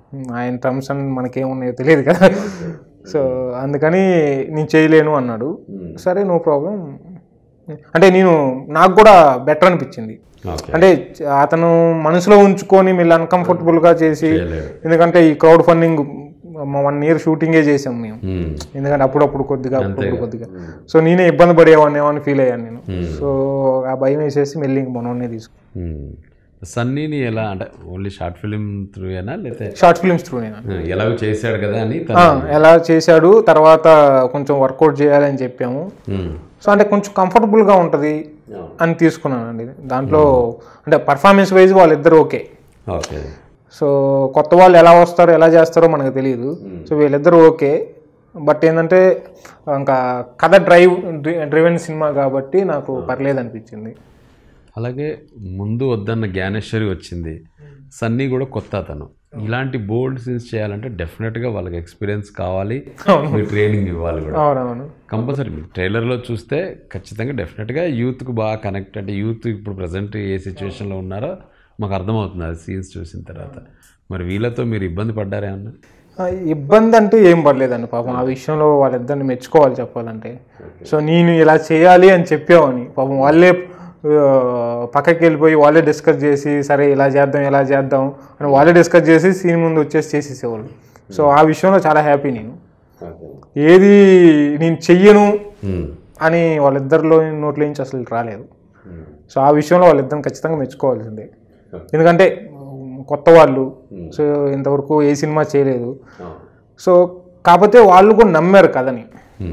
[SPEAKER 2] ఆయన టర్మ్స్ అని మనకేమున్నాయో తెలియదు కదా సో అందుకని నేను చేయలేను అన్నాడు సరే నో ప్రాబ్లం అంటే నేను నాకు కూడా బెటర్ అనిపించింది
[SPEAKER 1] ఓకే
[SPEAKER 2] అంటే అతను మనసులో ఉంచుకొని మళ్ళీ అన్కంఫర్టబుల్గా చేసి
[SPEAKER 1] చేయలేరు.
[SPEAKER 2] ఎందుకంటే ఈ క్రౌడ్ ఫండింగ్ వన్ ఇయర్ షూటింగే చేసాం మేము
[SPEAKER 1] మ్మ్.
[SPEAKER 2] ఎందుకంటే అప్పుడప్పుడు కొద్దిగా అప్పుడప్పుడు కొద్దిగా సో నేనే ఇబ్బంది పడేవాడినేమో అని ఫీల్ అయ్యాను నేను సో ఆ భయం వేసేసి మళ్ళీ ఇంక మనోనే తీసుకు
[SPEAKER 1] మ్మ్. సన్నీని ఎలా అంటే ఓన్లీ షార్ట్ ఫిలిం త్రూ అయినా లేకపోతే
[SPEAKER 2] షార్ట్ ఫిల్మ్స్ త్రూ నేను
[SPEAKER 1] ఎలాగో చేశాడు కదా అని
[SPEAKER 2] ఆ, ఎలా చేశాడు తర్వాత కొంచెం వర్కౌట్ చేయాలని చెప్పాము
[SPEAKER 1] మ్మ్.
[SPEAKER 2] సో అంటే కొంచెం కంఫర్టబుల్గా ఉంటుంది అని తీసుకున్నానండి దాంట్లో అంటే పర్ఫార్మెన్స్ వైజ్ వాళ్ళిద్దరు ఓకే
[SPEAKER 1] ఓకే
[SPEAKER 2] సో కొత్త వాళ్ళు ఎలా వస్తారో ఎలా చేస్తారో మనకు తెలియదు సో వీళ్ళిద్దరూ ఓకే బట్ ఏంటంటే ఇంకా కథ డ్రైవ్ డ్రివెన్ సినిమా కాబట్టి నాకు పర్లేదు అనిపించింది
[SPEAKER 1] అలాగే ముందు వద్దన్న జ్ఞానేశ్వరి వచ్చింది సన్నీ కూడా కొత్త అతను ఇలాంటి బోల్డ్ సీన్స్ చేయాలంటే డెఫినెట్గా వాళ్ళకి ఎక్స్పీరియన్స్ కావాలి మీ ట్రైనింగ్ ఇవ్వాలి కూడా
[SPEAKER 2] అవునవును
[SPEAKER 1] కంపల్సరీ మీరు ట్రైలర్లో చూస్తే ఖచ్చితంగా డెఫినెట్గా యూత్కు బాగా కనెక్ట్ అంటే యూత్ ఇప్పుడు ప్రజెంట్ ఏ సిచ్యువేషన్లో ఉన్నారో మాకు అర్థమవుతుంది అది సీన్స్ చూసిన తర్వాత మరి వీళ్ళతో మీరు ఇబ్బంది పడ్డారేమన్నా
[SPEAKER 2] ఆ, ఇబ్బంది అంటే ఏం పర్లేదండి పాపం ఆ విషయంలో వాళ్ళిద్దరిని మెచ్చుకోవాలి చెప్పాలంటే సో నేను ఇలా చేయాలి అని చెప్పామని పాపం వాళ్ళే ఆ, పక్కకి వెళ్ళిపోయి వాళ్ళే డిస్కస్ చేసి సరే ఇలా చేద్దాం ఇలా చేద్దాం అని వాళ్ళే డిస్కస్ చేసి సీన్ ముందు వచ్చేసి చేసేసేవాళ్ళు సో ఆ విషయంలో చాలా హ్యాపీ నేను ఏది నేను చెయ్యను అని వాళ్ళిద్దరిలో నోట్ల నుంచి అసలు రాలేదు సో ఆ విషయంలో వాళ్ళిద్దరిని ఖచ్చితంగా మెచ్చుకోవాల్సిందే ఎందుకంటే ఉమ్, కొత్త వాళ్ళు సో ఇంతవరకు ఏ సినిమా చేయలేదు సో కాకపోతే వాళ్ళు కూడా నమ్మారు కథని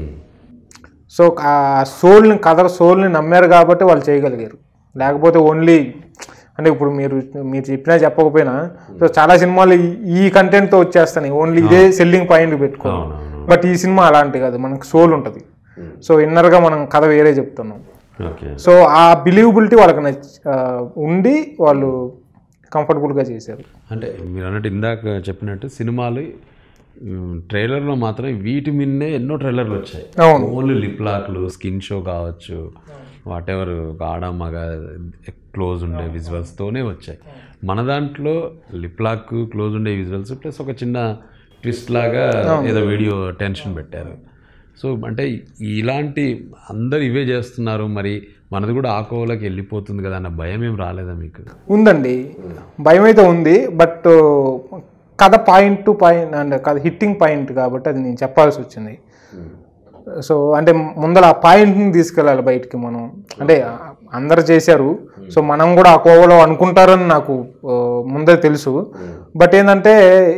[SPEAKER 2] సో ఆ సోల్ని కథ సోల్ని నమ్మారు కాబట్టి వాళ్ళు చేయగలిగారు లేకపోతే ఓన్లీ అంటే ఇప్పుడు మీరు మీరు చెప్పినా చెప్పకపోయినా సో చాలా సినిమాలు ఈ- ఈ కంటెంట్తో వచ్చేస్తాయి ఓన్లీ ఇదే సెల్లింగ్ పాయింట్ పెట్టుకో
[SPEAKER 1] అవునవును
[SPEAKER 2] బట్ ఈ సినిమా అలాంటి కాదు మనకు సోల్ ఉంటుంది సో ఇన్నర్గా మనం కథ వేరే చెప్తున్నాం
[SPEAKER 1] ఓకే
[SPEAKER 2] సో ఆ బిలీవబిలిటీ వాళ్ళకి నచ్చ ఆ, ఉండి వాళ్ళు కంఫర్టబుల్గా చేశారు
[SPEAKER 1] అంటే మీరు అన్నట్టు ఇందాక చెప్పినట్టు సినిమాలు ఉమ్, ట్రైలర్లో మాత్రం వీటి మిన్నే ఎన్నో ట్రైలర్లు వచ్చాయి
[SPEAKER 2] అవును
[SPEAKER 1] ఓన్లీ లిప్ లాక్లు స్కిన్ షో కావచ్చు వాట్ ఎవర్ ఆడ మగ క్లోజ్ ఉండే విజువల్స్తోనే వచ్చాయి మన దాంట్లో లిప్ లాక్ క్లోజ్ ఉండే విజువల్స్ ప్లస్ ఒక చిన్న ట్విస్ట్ లాగా ఏదో వీడియో టెన్షన్ పెట్టారు సో అంటే ఇలాంటి అందరు ఇవే చేస్తున్నారు మరి మనది కూడా ఆ కోవలోకి వెళ్ళిపోతుంది కదా అన్న భయం ఏం రాలేదా మీకు
[SPEAKER 2] ఉందండి భయం అయితే ఉంది బట్ కథ పాయింట్ టు పాయింట్ అండ్ కథ హిట్టింగ్ పాయింట్ కాబట్టి అది నేను చెప్పాల్సి వచ్చింది సో అంటే ముందర ఆ పాయింట్ని తీసుకెళ్ళాలి బయటికి మనం అంటే అందరు చేశారు సో మనం కూడా ఆ కోవలో అనుకుంటారని నాకు ఆ, ముందే తెలుసు బట్ ఏంటంటే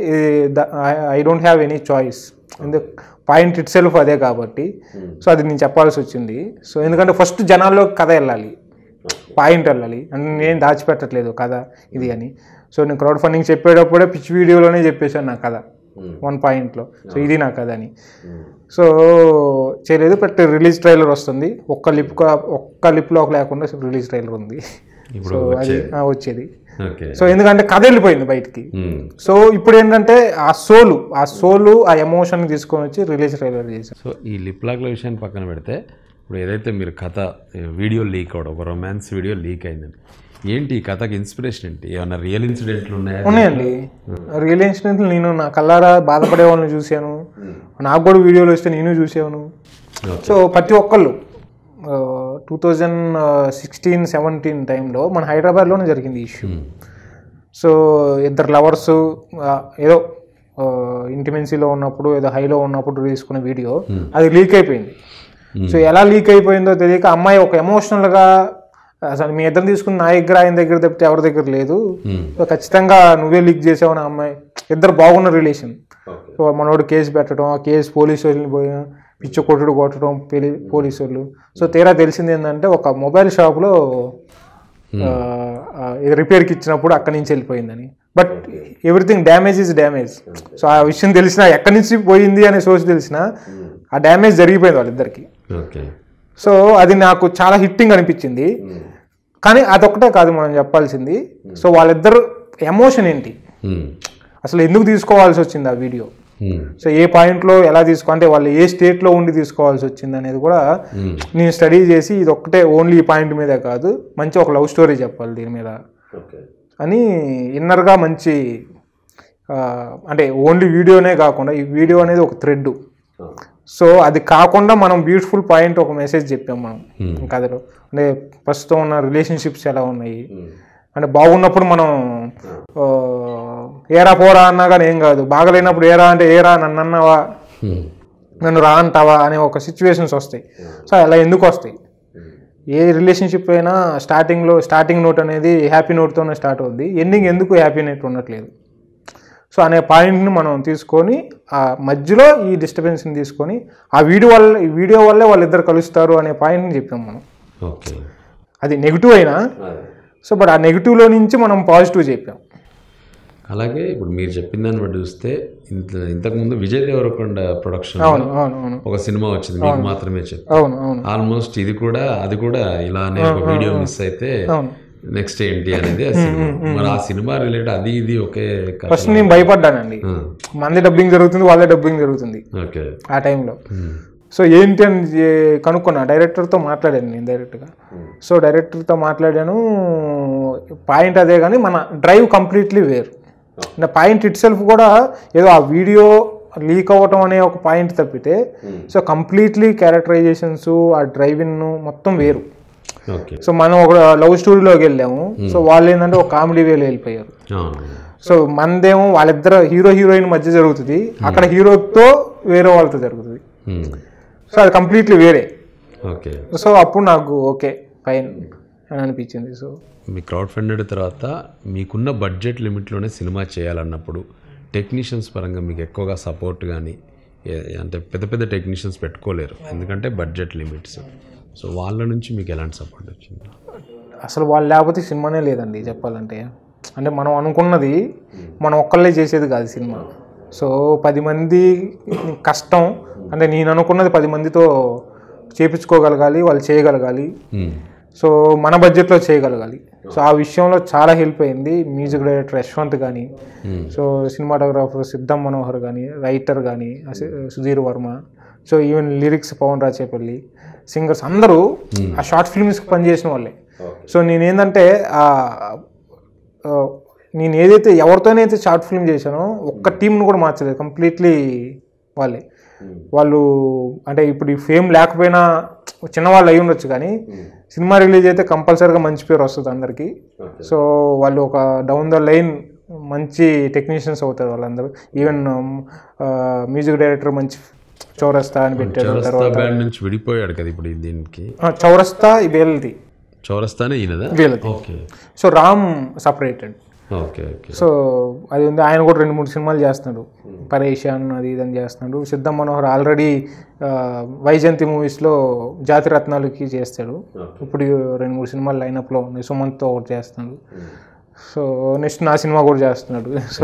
[SPEAKER 2] I don't have any choice ఎందుకు పాయింట్ ఇట్ సెల్ఫ్ అదే కాబట్టి సో అది నేను చెప్పాల్సి వచ్చింది సో ఎందుకంటే ఫస్ట్ జనాల్లో కథ వెళ్ళాలి పాయింట్ వెళ్ళాలి అంటే నేను దాచిపెట్టట్లేదు కథ ఇది అని సో నేను క్రౌడ్ ఫండింగ్ చెప్పేటప్పుడే పిచ్ వీడియోలోనే చెప్పేశాను నా కథ వన్ పాయింట్లో సో ఇది నా కథ అని సో చేయలేదు బట్ రిలీజ్ ట్రైలర్ వస్తుంది ఒక్క లిప్ ఒక్క లిప్ లాక్ లేకుండా రిలీజ్ ట్రైలర్ ఉంది
[SPEAKER 1] ఇప్పుడు
[SPEAKER 2] సో అది ఆ, వచ్చేది
[SPEAKER 1] ఓకే
[SPEAKER 2] సో ఎందుకంటే కథ వెళ్ళిపోయింది బయటికి
[SPEAKER 1] మ్మ్.
[SPEAKER 2] సో ఇప్పుడు ఏంటంటే ఆ సోలు ఆ సోలు ఆ ఎమోషన్ తీసుకొని వచ్చి రిలీజ్ ట్రైలర్ చేశాను
[SPEAKER 1] సో ఈ లిప్ లాక్ల విషయాన్ని పక్కన పెడితే ఇప్పుడు ఏదైతే మీరు కథ వీడియో లీక్ అవడం ఒక రొమాన్స్ వీడియో లీక్ అయిందండి ఏంటి ఈ కథకి ఇన్స్పిరేషన్ ఏంటి ఏమన్నా రియల్ ఇన్సిడెంట్లు ఉన్నాయా
[SPEAKER 2] ఉన్నాయండి రియల్ ఇన్సిడెంట్లు నేను నా కల్లారా బాధపడే వాళ్ళని చూశాను నాకు కూడా వీడియోలు వస్తే నేను చూసాను
[SPEAKER 1] ఓకే.
[SPEAKER 2] సో ప్రతి ఒక్కళ్ళు టూ థౌజండ్ సిక్స్టీన్ సెవెంటీన్ టైంలో మన హైదరాబాద్లోనే జరిగింది ఇష్యూ
[SPEAKER 1] మ్మ్.
[SPEAKER 2] సో ఇద్దరు లవర్స్ ఏదో ఇంటిమెన్సీలో ఉన్నప్పుడు ఏదో హైలో ఉన్నప్పుడు తీసుకున్న వీడియో అది లీక్ అయిపోయింది సో ఎలా లీక్ అయిపోయిందో తెలియక అమ్మాయి ఒక ఎమోషనల్గా అసలు మీ ఇద్దరు తీసుకున్న నా దగ్గర ఆయన దగ్గర తప్పితే ఎవరి దగ్గర లేదు
[SPEAKER 1] మ్మ్.
[SPEAKER 2] సో ఖచ్చితంగా నువ్వే లీక్ చేసావు నా అమ్మాయి ఇద్దరు బాగున్న రిలేషన్
[SPEAKER 1] ఓకే.
[SPEAKER 2] సో మనోడు కేసు పెట్టడం ఆ కేసు పోలీసు వాళ్ళని పోయి పిచ్చి కొట్టుడు కొట్టడం పెళ్లి పోలీసు వాళ్ళు సో తీరా తెలిసింది ఏంటంటే ఒక మొబైల్ షాప్లో ఇది రిపేర్కి ఇచ్చినప్పుడు అక్కడి నుంచి వెళ్ళిపోయిందని but everything damage is damage so ఆ విషయం తెలిసిన ఎక్కడి నుంచి పోయింది అనే సోర్స్ తెలిసిన ఆ డ్యామేజ్ జరిగిపోయింది వాళ్ళిద్దరికి
[SPEAKER 1] ఓకే
[SPEAKER 2] సో అది నాకు చాలా హిట్టింగ్ అనిపించింది కానీ అదొక్కటే కాదు మనం చెప్పాల్సింది సో వాళ్ళిద్దరు ఎమోషన్ ఏంటి
[SPEAKER 1] మ్మ్.
[SPEAKER 2] అసలు ఎందుకు తీసుకోవాల్సి వచ్చింది ఆ వీడియో
[SPEAKER 1] మ్మ్.
[SPEAKER 2] సో ఏ పాయింట్లో ఎలా తీసుకో అంటే వాళ్ళు ఏ స్టేట్లో ఉండి తీసుకోవాల్సి వచ్చింది అనేది కూడా
[SPEAKER 1] మ్మ్.
[SPEAKER 2] నేను స్టడీ చేసి ఇది ఒక్కటే ఓన్లీ ఈ పాయింట్ మీదే కాదు మంచి ఒక లవ్ స్టోరీ చెప్పాలి దీని మీద
[SPEAKER 1] ఓకే
[SPEAKER 2] అని ఇన్నర్గా మంచి ఆ, అంటే ఓన్లీ వీడియోనే కాకుండా ఈ వీడియో అనేది ఒక థ్రెడ్ సో అది కాకుండా మనం బ్యూటిఫుల్ పాయింట్ ఒక మెసేజ్ చెప్పాం మనం కథలో అంటే ప్రస్తుతం ఉన్న రిలేషన్షిప్స్ ఎలా ఉన్నాయి అంటే బాగున్నప్పుడు మనం ఆ, ఏరా పోరా అన్నా కానీ ఏం కాదు బాగలేనప్పుడు ఏరా అంటే ఏరా నన్ను అన్నావా నన్ను రా అంటావా అనే ఒక సిచ్యువేషన్స్ వస్తాయి సో అలా ఎందుకు వస్తాయి ఏ రిలేషన్షిప్ అయినా స్టార్టింగ్లో స్టార్టింగ్ నోట్ అనేది హ్యాపీ నోట్తోనే స్టార్ట్ అవుద్ది ఎండింగ్ ఎందుకు హ్యాపీ నోట్ ఉండట్లేదు సో అనే పాయింట్ని మనం తీసుకొని ఆ మధ్యలో ఈ డిస్టర్బెన్స్ని తీసుకొని ఆ వీడియో వల్ల ఈ వీడియో వల్లే వాళ్ళిద్దరు కలుస్తారు అనే పాయింట్ని చెప్పాం మనం
[SPEAKER 1] ఓకే
[SPEAKER 2] అది నెగిటివ్ అయినా సో బట్ ఆ నెగిటివ్లో నుంచి మనం పాజిటివ్ చెప్పాం
[SPEAKER 1] అలాగే ఇప్పుడు మీరు చెప్పిన దాన్ని బట్టి చూస్తే ఇంత ఇంతకుముందు విజయ్ దేవరకొండ ప్రొడక్షన్
[SPEAKER 2] అవును అవును అవును
[SPEAKER 1] ఒక సినిమా వచ్చింది మీకు మాత్రమే చెప్పి
[SPEAKER 2] అవును అవును
[SPEAKER 1] ఆల్మోస్ట్ ఇది కూడా అది కూడా ఇలానే ఒక వీడియో మిస్ అయితే
[SPEAKER 2] అవును
[SPEAKER 1] నెక్స్ట్ ఏంటి అనేది ఆ సినిమా మరి ఆ సినిమా రిలేటెడ్ అది ఇది ఒకే కథ.
[SPEAKER 2] ఫస్ట్ నేను భయపడ్డానండి
[SPEAKER 1] ఆ,
[SPEAKER 2] మంది డబ్బింగ్ జరుగుతుంది వాళ్ళే డబ్బింగ్ జరుగుతుంది
[SPEAKER 1] ఓకే
[SPEAKER 2] ఆ టైంలో
[SPEAKER 1] ఉమ్,
[SPEAKER 2] సో ఏంటి అని ఏ- కనుక్కున్నా డైరెక్టర్తో మాట్లాడాను నేను డైరెక్ట్గా సో డైరెక్టర్తో మాట్లాడాను పాయింట్ అదే కానీ మన డ్రైవ్ కంప్లీట్లీ వేరు నా పాయింట్ ఇట్ సెల్ఫ్ కూడా ఏదో ఆ వీడియో లీక్ అవ్వటం అనే ఒక పాయింట్ తప్పితే సో కంప్లీట్లీ క్యారెక్టరైజేషన్స్ ఆ డ్రైవింగ్ మొత్తం వేరు
[SPEAKER 1] ఓకే
[SPEAKER 2] సో మనం ఒక లవ్ స్టోరీలోకి వెళ్ళాము సో వాళ్ళు ఏంటంటే ఒక కామెడీ వేలో వెళ్ళిపోయారు
[SPEAKER 1] అవును
[SPEAKER 2] సో మనదేమో వాళ్ళిద్దరు హీరో హీరోయిన్ మధ్య జరుగుతుంది అక్కడ హీరోతో వేరే వాళ్ళతో జరుగుతుంది
[SPEAKER 1] ఉమ్,
[SPEAKER 2] సో అది కంప్లీట్లీ వేరే
[SPEAKER 1] ఓకే
[SPEAKER 2] సో అప్పుడు నాకు ఓకే ఫైన్ అని అనిపించింది సో
[SPEAKER 1] మీ క్రౌడ్ ఫండెడ్ తర్వాత మీకున్న బడ్జెట్ లిమిట్లోనే సినిమా చేయాలన్నప్పుడు టెక్నీషియన్స్ పరంగా మీకు ఎక్కువగా సపోర్ట్ కానీ అంటే పెద్ద పెద్ద టెక్నీషియన్స్ పెట్టుకోలేరు ఎందుకంటే బడ్జెట్ లిమిట్స్ సో వాళ్ళ నుంచి మీకు ఎలాంటి సపోర్ట్ వచ్చింది
[SPEAKER 2] అసలు వాళ్ళు లేకపోతే సినిమానే లేదండి చెప్పాలంటే అంటే మనం అనుకున్నది మనం ఒక్కళ్ళే చేసేది కాదు సినిమా సో పది మంది కష్టం అంటే నేను అనుకున్నది పది మందితో చేపించుకోగలగాలి వాళ్ళు చేయగలగాలి
[SPEAKER 1] ఉమ్,
[SPEAKER 2] సో మన బడ్జెట్లో చేయగలగాలి సో ఆ విషయంలో చాలా హెల్ప్ అయింది మ్యూజిక్ డైరెక్టర్ యశ్వంత్ కానీ
[SPEAKER 1] ఉమ్,
[SPEAKER 2] సో సినిమాటోగ్రాఫర్ సిద్ధం మనోహర్ కానీ రైటర్ కానీ Sudheer Varma so even lyrics Pavan Rachepalli singers అందరూ ఆ షార్ట్ ఫిల్మ్స్కి పనిచేసిన వాళ్ళే సో నేనేంటంటే ఆ, ఆ, నేను ఏదైతే ఎవరితోనైతే షార్ట్ ఫిల్మ్ చేశానో ఒక్క టీంను కూడా మార్చలేదు కంప్లీట్లీ వాళ్ళే వాళ్ళు అంటే ఇప్పుడు ఈ ఫేమ్ లేకపోయినా చిన్నవాళ్ళు అయి ఉండొచ్చు కానీ సినిమా రిలీజ్ అయితే కంపల్సరీగా మంచి పేరు వస్తుంది అందరికీ సో వాళ్ళు ఒక డౌన్ ద లైన్ మంచి టెక్నీషియన్స్ అవుతారు వాళ్ళందరూ ఈవెన్ మ్యూజిక్ డైరెక్టర్ మంచి చౌరస్తా అని పెట్టాడు
[SPEAKER 1] చౌరస్తా బ్యాండ్ నుంచి విడిపోయాడు కదా ఇప్పుడు ఈ దీనికి
[SPEAKER 2] ఆ, చౌరస్తా వీళ్ళది
[SPEAKER 1] చౌరస్తానే ఈయనదా
[SPEAKER 2] వీళ్ళది
[SPEAKER 1] okay
[SPEAKER 2] so Ram separated
[SPEAKER 1] okay okay
[SPEAKER 2] so అది ఉంది ఆయన కూడా రెండు మూడు సినిమాలు చేస్తున్నాడు పరేషాన్ అది ఇది అని చేస్తున్నాడు సిద్ధం మనోహర్ ఆల్రెడీ వైజయంతి మూవీస్లో జాతి రత్నాలకి చేస్తాడు ఇప్పుడు రెండు మూడు సినిమాలు లైనప్లో ఉన్నాయి సుమంత్తో ఒకటి చేస్తున్నాడు సో నెక్స్ట్ నా సినిమా కూడా చేస్తున్నాడు సో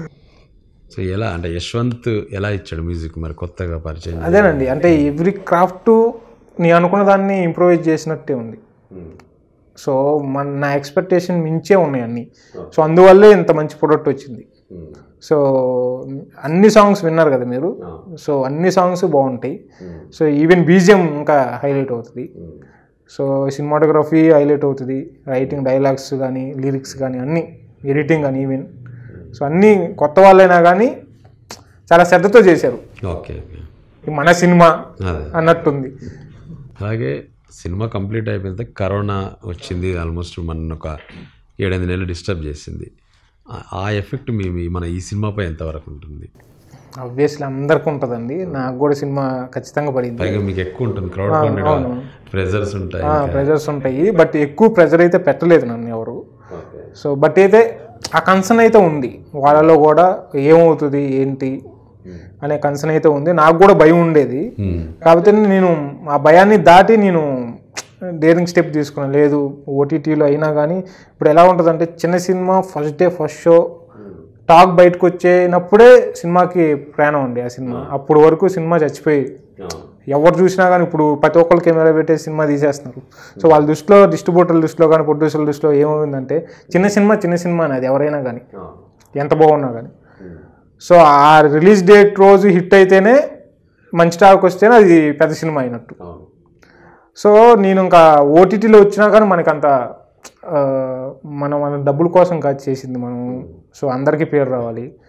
[SPEAKER 1] సో ఎలా అంటే యశ్వంత్ ఎలా ఇచ్చాడు మ్యూజిక్ మరి కొత్తగా పరిచయం
[SPEAKER 2] అదేనండి అంటే ఎవ్రీ క్రాఫ్ట్ నీ అనుకున్న దాన్ని ఇంప్రూవైజ్ చేసినట్టే ఉంది సో మన నా ఎక్స్పెక్టేషన్ మించే ఉన్నాయి అన్నీ సో అందువల్లే ఇంత మంచి ప్రొడక్ట్ వచ్చింది సో అన్ని సాంగ్స్ విన్నారు కదా మీరు సో అన్ని సాంగ్స్ బాగుంటాయి సో ఈవెన్ బీజిఎం ఇంకా హైలైట్ అవుతుంది సో సినిమాటోగ్రఫీ హైలైట్ అవుతుంది రైటింగ్ డైలాగ్స్ కానీ లిరిక్స్ కానీ అన్నీ ఎడిటింగ్ కానీ ఈవెన్ సో అన్నీ కొత్త వాళ్ళైనా కానీ చాలా శ్రద్ధతో చేశారు
[SPEAKER 1] ఓకే ఓకే
[SPEAKER 2] ఇది మన సినిమా
[SPEAKER 1] అదే
[SPEAKER 2] అన్నట్టుంది
[SPEAKER 1] అలాగే సినిమా కంప్లీట్ అయిపోయిన తర్వాత కరోనా వచ్చింది ఆల్మోస్ట్ మన ఒక ఏడెనిమిది నెలలు డిస్టర్బ్ చేసింది ఆ- ఆ ఎఫెక్ట్ మీ మీ- మన ఈ సినిమాపై ఎంతవరకు ఉంటుంది
[SPEAKER 2] ఆబ్వియస్లీ అందరికీ ఉంటుందండి నాకు కూడా సినిమా ఖచ్చితంగా పడింది
[SPEAKER 1] పైగా మీకు ఎక్కువ ఉంటుంది క్రౌడ్ ఫండెడ్ ప్రెజర్స్ ఉంటాయి
[SPEAKER 2] ప్రెజర్స్ ఉంటాయి బట్ ఎక్కువ ప్రెజర్ అయితే పెట్టలేదు నన్ను ఎవరు సో బట్ అయితే ఆ కన్సర్న్ అయితే ఉంది వాళ్ళలో కూడా ఏమవుతుంది ఏంటి అనే కన్సర్న్ అయితే ఉంది నాకు కూడా భయం ఉండేది
[SPEAKER 1] ఉమ్,
[SPEAKER 2] కాకపోతే నేను ఆ భయాన్ని దాటి నేను డేరింగ్ స్టెప్ తీసుకున్నాను లేదు ఓటీటీలో అయినా కానీ ఇప్పుడు ఎలా ఉంటుందంటే చిన్న cinema first day first show talk బయటకు వచ్చేనప్పుడే సినిమాకి ప్రయాణం ఉంది ఆ సినిమా అప్పుడు వరకు సినిమా చచ్చిపోయేది ఎవరు చూసినా కానీ ఇప్పుడు ప్రతి ఒక్కరు కెమెరా పెట్టేసి సినిమా తీసేస్తున్నారు సో వాళ్ళ దృష్టిలో డిస్ట్రిబ్యూటర్ల దృష్టిలో కానీ ప్రొడ్యూసర్ల దృష్టిలో ఏమైందంటే చిన్న సినిమా చిన్న సినిమా అనేది ఎవరైనా కానీ ఎంత బాగున్నా కానీ సో ఆ రిలీజ్ డేట్ రోజు హిట్ అయితేనే మంచి టాక్ వస్తేనే అది పెద్ద సినిమా అయినట్టు సో నేను ఇంకా ఓటీటీలో వచ్చినా కానీ మనకు అంత ఆ, మనం మన డబ్బుల కోసం కాదు చేసింది మనం సో అందరికీ పేరు రావాలి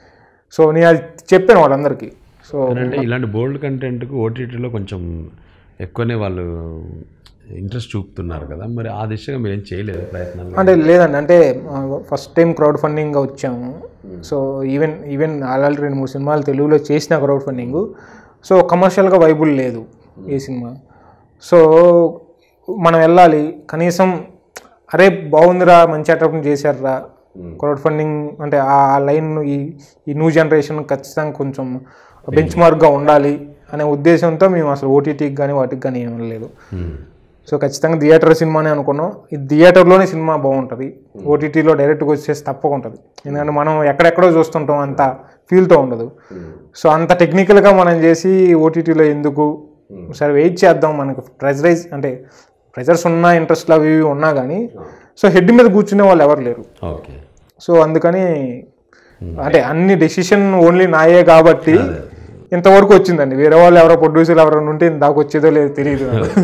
[SPEAKER 2] సో నేను అది చెప్పాను వాళ్ళందరికీ సో
[SPEAKER 1] అంటే ఇలాంటి బోల్డ్ కంటెంట్కు ఓటీటీలో కొంచెం ఎక్కువనే వాళ్ళు ఇంట్రెస్ట్ చూపుతున్నారు కదా మరి ఆ దిశగా మీరు ఏం చేయలేదు ప్రయత్నాలు
[SPEAKER 2] అంటే లేదండి అంటే ఫస్ట్ టైం క్రౌడ్ ఫండింగ్ వచ్చాము సో ఈవెన్ ఈవెన్ ఆల్రెడీ రెండు మూడు సినిమాలు తెలుగులో చేసిన క్రౌడ్ ఫండింగ్ సో కమర్షియల్గా వైబుల్ లేదు ఈ సినిమా సో మనం వెళ్ళాలి కనీసం అరే బాగుందిరా మంచి అట్రాక్షన్ చేశారా క్రౌడ్ ఫండింగ్ అంటే ఆ లైన్ ఈ ఈ న్యూ జనరేషన్ ఖచ్చితంగా కొంచెం బెంచ్ మార్క్గా ఉండాలి అనే ఉద్దేశంతో మేము అసలు ఓటీటీకి కానీ వాటికి కానీ ఏం లేదు
[SPEAKER 1] మ్మ్.
[SPEAKER 2] సో ఖచ్చితంగా థియేటర్ సినిమానే అనుకున్నాం ఈ థియేటర్లోనే సినిమా బాగుంటుంది ఓటీటీలో డైరెక్ట్గా వచ్చేసి తప్పక ఉంటుంది ఎందుకంటే మనం ఎక్కడెక్కడో చూస్తుంటాం అంత ఫీల్తో ఉండదు సో అంత టెక్నికల్గా మనం చేసి ఓటీటీలో ఎందుకు సరే వెయిట్ చేద్దాం మనకు ప్రెజరైజ్ అంటే ప్రెజర్స్ ఉన్నా ఇంట్రెస్ట్లు అవి ఇవి ఉన్నా కానీ సో హెడ్ మీద కూర్చునే వాళ్ళు ఎవరు లేరు
[SPEAKER 1] ఓకే
[SPEAKER 2] సో అందుకని అంటే అన్ని డెసిషన్ ఓన్లీ నాయే కాబట్టి ఇంతవరకు వచ్చిందండి వేరే వాళ్ళు ఎవరో ప్రొడ్యూసర్లు ఎవరైనా ఉంటే దాకా వచ్చేదో లేదో తెలియదు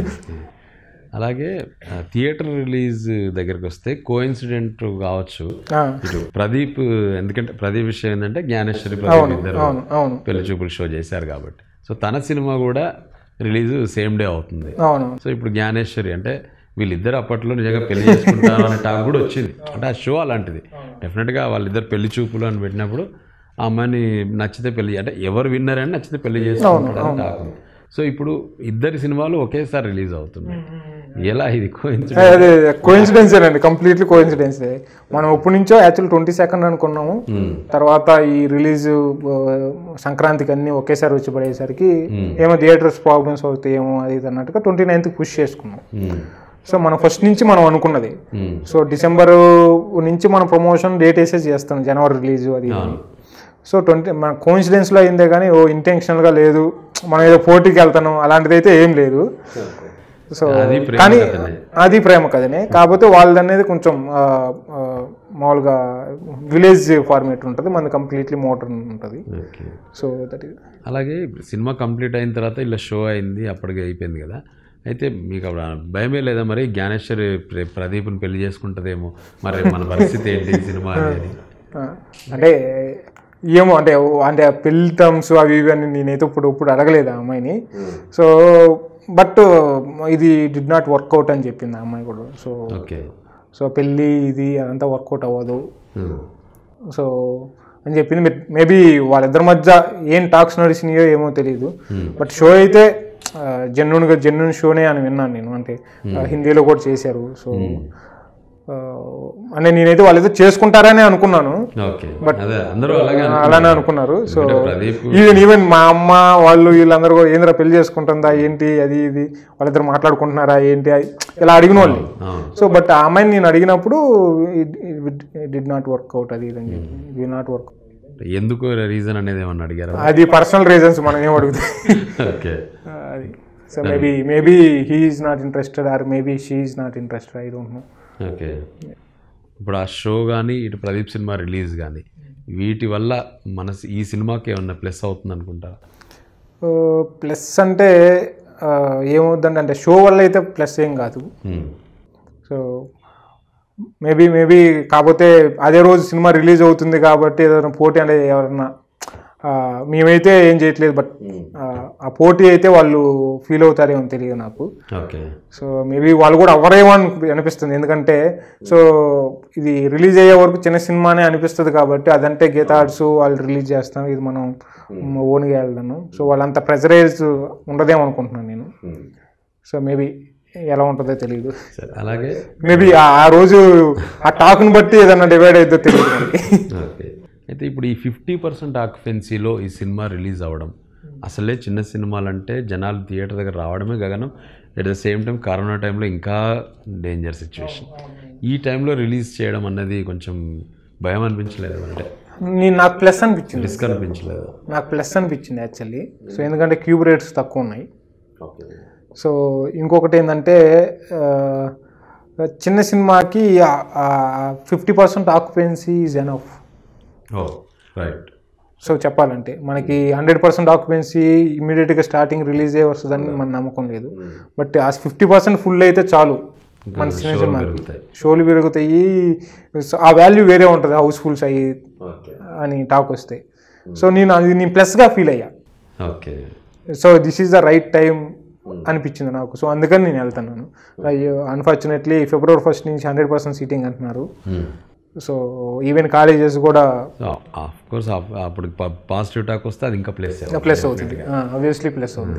[SPEAKER 1] అలాగే ఆ, థియేటర్ రిలీజ్ దగ్గరికి వస్తే కో ఇన్సిడెంట్ కావచ్చు
[SPEAKER 2] ఆ,
[SPEAKER 1] ఇటు ప్రదీప్ ఎందుకంటే ప్రదీప్ విషయం ఏంటంటే జ్ఞానేశ్వరి ప్రదీప్ ఇద్దరు
[SPEAKER 2] అవును అవును
[SPEAKER 1] పెళ్లి చూపులు షో చేశారు కాబట్టి సో తన సినిమా కూడా రిలీజ్ సేమ్ డే అవుతుంది
[SPEAKER 2] అవును
[SPEAKER 1] సో ఇప్పుడు జ్ఞానేశ్వరి అంటే వీళ్ళిద్దరు అప్పట్లో నిజంగా పెళ్లి చేసుకుంటారు అనే టాక్ కూడా వచ్చింది అంటే ఆ షో అలాంటిది డెఫినెట్గా వాళ్ళిద్దరు పెళ్లి చూపులు అని పెట్టినప్పుడు ఆ అమ్మాయిని నచ్చితే పెళ్లి అంటే ఎవరు విన్నర్ అని నచ్చితే పెళ్లి చేసుకుంటారు అని టాక్ ఉంది సో ఇప్పుడు ఇద్దరి సినిమాలు ఒకేసారి రిలీజ్ అవుతున్నాయి ఎలా ఇది కోయిన్సిడెంట్
[SPEAKER 2] అదే కోయిన్సిడెన్స్ అండి కంప్లీట్లీ కోయిన్సిడెన్స్ మనం ఎప్పటి నుంచో యాక్చువల్ ట్వంటీ సెకండ్ అనుకున్నాము తర్వాత ఈ రిలీజ్ సంక్రాంతికి అన్ని ఒకేసారి వచ్చి పడేసరికి ఏమో థియేటర్స్ ప్రాబ్లమ్స్ అవుతాయేమో అది ఇది అన్నట్టుగా ట్వంటీ నైన్త్ పుష్ చేసుకున్నాం సో మనం ఫస్ట్ నుంచి మనం అనుకున్నది సో డిసెంబర్ నుంచి మనం ప్రమోషన్ డేట్ వేసేసి చేస్తాం జనవరి రిలీజ్ అది ఇది అని. సో ట్వంటీ మన కోయిన్సిడెన్స్లో అయిందే కానీ ఓ ఇంటెన్షనల్గా లేదు మనం ఏదో పోటీకి వెళ్తాను అలాంటిది అయితే ఏం లేదు సో
[SPEAKER 1] అది ప్రేమ
[SPEAKER 2] కానీ
[SPEAKER 1] కథనే.
[SPEAKER 2] అది ప్రేమ కథనే కాకపోతే వాళ్ళది అనేది కొంచెం ఆ, ఆ, మామూలుగా విలేజ్ ఫార్మేట్ ఉంటుంది మనది కంప్లీట్లీ మోడర్న్ ఉంటుంది
[SPEAKER 1] ఓకే
[SPEAKER 2] సో దట్ ఈస్
[SPEAKER 1] అలాగే ఇప్పుడు సినిమా కంప్లీట్ అయిన తర్వాత ఇలా షో అయింది అప్పటికి అయిపోయింది కదా అయితే మీకు అప్పుడు భయమే లేదా మరి జ్ఞానేశ్వరి ప్ర- ప్రదీప్ని పెళ్లి చేసుకుంటుందేమో మరి మన పరిస్థితి ఏంటి ఈ సినిమా అనేది
[SPEAKER 2] అంటే ఏమో అంటే అంటే ఆ పెళ్లి టర్మ్స్ అవి ఇవి అని నేనైతే ఇప్పుడు ఇప్పుడు అడగలేదు ఆ అమ్మాయిని సో బట్ ఇది డిడ్ నాట్ వర్కౌట్ అని చెప్పింది ఆ అమ్మాయి కూడా సో
[SPEAKER 1] ఓకే
[SPEAKER 2] సో పెళ్ళి ఇది అదంతా వర్కౌట్ అవ్వదు సో అని చెప్పింది మేబీ వాళ్ళిద్దరి మధ్య ఏం టాక్స్ నడిచినాయో ఏమో తెలియదు బట్ షో అయితే జెన్యున్గా జెన్యున్ షోనే అని విన్నాను నేను అంటే ఆ, హిందీలో కూడా చేశారు సో అంటే నేనైతే వాళ్ళైతే చేసుకుంటారని అనుకున్నాను
[SPEAKER 1] ఓకే అదే అందరూ అలాగే
[SPEAKER 2] అలానే అనుకున్నారు సో
[SPEAKER 1] ఎందుకంటే ప్రదీప్
[SPEAKER 2] ఈవెన్ ఈవెన్ మా అమ్మ వాళ్ళు వీళ్ళందరూ కూడా ఏంద్రా పెళ్లి చేసుకుంటుందా ఏంటి అది ఇది వాళ్ళిద్దరు మాట్లాడుకుంటున్నారా ఏంటి అది ఇలా అడిగిన వాళ్ళు
[SPEAKER 1] అవును
[SPEAKER 2] సో బట్ ఆ అమ్మాయిని నేను అడిగినప్పుడు డిడ్ నాట్ వర్క్ అవుట్ అది ఇది అని చెప్పి డి నాట్ వర్క్
[SPEAKER 1] ఎందుకు రీజన్ అనేది ఏమన్నా అడిగారా
[SPEAKER 2] అది పర్సనల్ రీజన్స్ మనం ఏం అడుగుతాం
[SPEAKER 1] ఓకే
[SPEAKER 2] అది so maybe maybe he is not interested or maybe she is not interested I don't know
[SPEAKER 1] okay ఇప్పుడు ఆ షో కానీ ఇటు ప్రదీప్ సినిమా రిలీజ్ కానీ వీటి వల్ల మన సి- ఈ సినిమాకి ఏమన్నా ప్లస్ అవుతుంది అనుకుంటారా
[SPEAKER 2] ప్లస్ అంటే ఆ, ఏమవుద్దంటే అంటే షో వల్ల అయితే ప్లస్ ఏం కాదు సో మేబీ మేబీ కాకపోతే అదే రోజు సినిమా రిలీజ్ అవుతుంది కాబట్టి ఏదైనా పోటీ అనేది ఎవరన్నా ఆ, మేమైతే ఏం చేయట్లేదు బట్ ఆ పోటీ అయితే వాళ్ళు ఫీల్ అవుతారేమో తెలియదు నాకు
[SPEAKER 1] ఓకే
[SPEAKER 2] సో మేబీ వాళ్ళు కూడా అవ్వరేమో అని అనిపిస్తుంది ఎందుకంటే సో ఇది రిలీజ్ అయ్యే వరకు చిన్న సినిమానే అనిపిస్తుంది కాబట్టి అదంటే గీత ఆర్ట్స్ వాళ్ళు రిలీజ్ చేస్తాం ఇది మనం ఓన్గా వెళ్దాను సో వాళ్ళంత ప్రెజరైజ్ ఉండదేమో అనుకుంటున్నాను నేను సో మేబీ ఎలా ఉంటుందో తెలియదు
[SPEAKER 1] సరే అలాగే
[SPEAKER 2] మేబీ ఆ రోజు ఆ టాక్ని బట్టి ఏదన్నా డివైడ్ అవుతుందో తెలియదు మనకి
[SPEAKER 1] ఓకే అయితే ఇప్పుడు ఈ ఫిఫ్టీ పర్సెంట్ ఆక్యుపెన్సీలో ఈ సినిమా రిలీజ్ అవ్వడం అసలే చిన్న సినిమాలు అంటే జనాలు థియేటర్ దగ్గర రావడమే గగనం at the same time corona టైంలో ఇంకా డేంజర్ సిచ్యువేషన్ ఈ టైంలో రిలీజ్ చేయడం అన్నది కొంచెం భయం అనిపించలేదు అంటే
[SPEAKER 2] నేను నాకు ప్లస్ అనిపించింది
[SPEAKER 1] రిస్క్ అనిపించలేదు
[SPEAKER 2] నాకు ప్లస్ అనిపించింది యాక్చువల్లీ సో ఎందుకంటే క్యూబ్ రేట్స్ తక్కువ ఉన్నాయి
[SPEAKER 1] ఓకే
[SPEAKER 2] సో ఇంకొకటి ఏంటంటే ఆ, చిన్న సినిమాకి fifty percent occupancy is enough
[SPEAKER 1] oh right
[SPEAKER 2] so చెప్పాలంటే మనకి హండ్రెడ్ పర్సెంట్ ఆక్యుపెన్సీ ఇమీడియట్గా స్టార్టింగ్ రిలీజ్ అయ్యే వస్తుందని మన నమ్మకం లేదు బట్ ఆ ఫిఫ్టీ పర్సెంట్ ఫుల్ అయితే చాలు మన సినిమా
[SPEAKER 1] షోలు
[SPEAKER 2] సినిమాకి
[SPEAKER 1] పెరుగుతాయి
[SPEAKER 2] షోలు పెరుగుతాయి సో ఆ వాల్యూ వేరే ఉంటుంది హౌస్ఫుల్స్ అయ్యి
[SPEAKER 1] ఓకే
[SPEAKER 2] అని టాక్ వస్తాయి సో నేను అది నేను ప్లస్గా ఫీల్ అయ్యా
[SPEAKER 1] okay
[SPEAKER 2] so this is the right time అనిపించింది నాకు సో అందుకని నేను వెళ్తున్నాను అయ్యో అన్ఫార్చునేట్లీ ఫిబ్రవరి ఫస్ట్ నుంచి హండ్రెడ్ పర్సెంట్ సీటింగ్ అంటున్నారు సో ఈవెన్ కాలేజెస్ కూడా
[SPEAKER 1] ఆఫ్ కోర్స్ అప్పుడు పాజిటివ్ టాక్ వస్తే అది ఇంకా ప్లేస్
[SPEAKER 2] ప్లస్ అవుతుంది ఆబ్వియస్లీ ప్లస్ అవుతుంది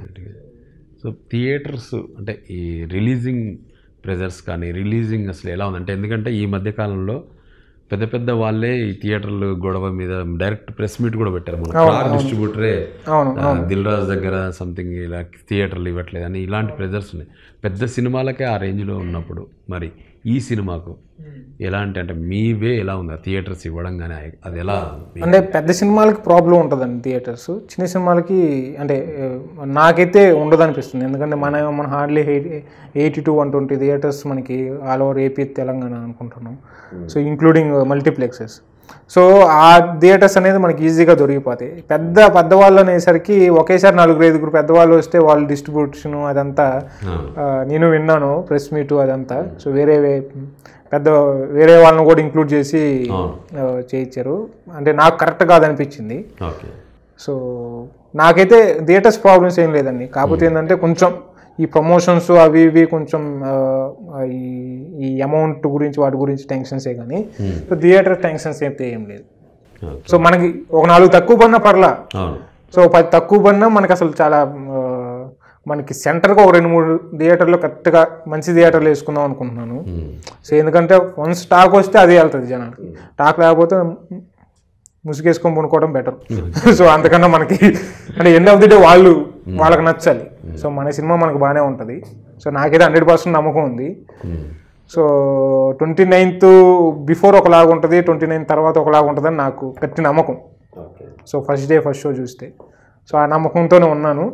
[SPEAKER 1] సో థియేటర్స్ అంటే ఈ రిలీజింగ్ ప్రెజర్స్ కానీ రిలీజింగ్ అసలు ఎలా ఉందంటే ఎందుకంటే ఈ మధ్య కాలంలో పెద్ద పెద్ద వాళ్ళే ఈ థియేటర్లు గొడవ మీద డైరెక్ట్ ప్రెస్ మీట్ కూడా పెట్టారు మన క్లాక్ డిస్ట్రిబ్యూటరే
[SPEAKER 2] అవును
[SPEAKER 1] దిల్ రాజ్ దగ్గర సంథింగ్ ఇలా థియేటర్లు ఇవ్వట్లేదు అని ఇలాంటి ప్రెజర్స్ ఉన్నాయి పెద్ద సినిమాలకే ఆ రేంజ్లో ఉన్నప్పుడు మరి ఈ సినిమాకు ఎలాంటి అంటే మీ వే ఎలా ఉంది ఆ థియేటర్స్ ఇవ్వడం కానీ అది ఎలా ఉంది?
[SPEAKER 2] అంటే పెద్ద సినిమాలకి ప్రాబ్లం ఉంటుందండి థియేటర్స్ చిన్న సినిమాలకి అంటే ఆ, నాకైతే ఉండదు అనిపిస్తుంది ఎందుకంటే మన మన hardly eighty to one twenty theatres మనకి ఆల్ ఓవర్ ఏపీ తెలంగాణ అనుకుంటున్నాం సో ఇంక్లూడింగ్ మల్టీప్లెక్సెస్ సో ఆ థియేటర్స్ అనేది మనకి ఈజీగా దొరికిపోతాయి పెద్ద పెద్దవాళ్ళు అనేసరికి ఒకేసారి నలుగురు ఐదుగురు పెద్దవాళ్ళు వస్తే వాళ్ళ డిస్ట్రిబ్యూషన్ అదంతా
[SPEAKER 1] ఆ,
[SPEAKER 2] ఆ, నేను విన్నాను ప్రెస్ మీట్ అదంతా సో వేరే వే- పెద్ద వేరే వాళ్ళని కూడా ఇంక్లూడ్ చేసి
[SPEAKER 1] అవును.
[SPEAKER 2] ఆ, చేయించారు అంటే నాకు కరెక్ట్ కాదనిపించింది
[SPEAKER 1] ఓకే
[SPEAKER 2] సో నాకైతే థియేటర్స్ ప్రాబ్లమ్స్ ఏం లేదండి కాకపోతే ఏంటంటే కొంచెం ఈ ప్రమోషన్స్ అవి ఇవి కొంచెం ఆ, ఈ ఈ అమౌంట్ గురించి వాటి గురించి టెన్షన్సే కానీ సో థియేటర్ టెన్షన్స్ అయితే ఏం లేదు
[SPEAKER 1] ఓకే.
[SPEAKER 2] సో మనకి ఒక నాలుగు తక్కువ పడినా పర్లా
[SPEAKER 1] అవును
[SPEAKER 2] సో పది తక్కువ పడినా మనకి అసలు చాలా ఆ, మనకి సెంటర్గా ఒక రెండు మూడు థియేటర్లు కరెక్ట్గా మంచి థియేటర్లు వేసుకుందాం అనుకుంటున్నాను
[SPEAKER 1] ఉమ్.
[SPEAKER 2] సో ఎందుకంటే వన్స్ స్టాక్ వస్తే అదే వెళ్తుంది జనానికి స్టాక్ లేకపోతే ముసుగేసుకొని కొనుక్కోవడం బెటర్ సో అంతకన్నా మనకి అంటే ఎండ్ ఆఫ్ ది డే వాళ్ళు వాళ్ళకి నచ్చాలి సో మన సినిమా మనకు బాగానే ఉంటుంది సో నాకైతే హండ్రెడ్ పర్సెంట్ నమ్మకం ఉంది
[SPEAKER 1] um.
[SPEAKER 2] So twenty ninth before ఒకలాగా ఉంటుంది ట్వంటీ నైన్త్ తర్వాత ఒకలాగా ఉంటుందని నాకు గట్టి నమ్మకం
[SPEAKER 1] okay
[SPEAKER 2] so first day first show చూస్తే సో ఆ నమ్మకంతోనే ఉన్నాను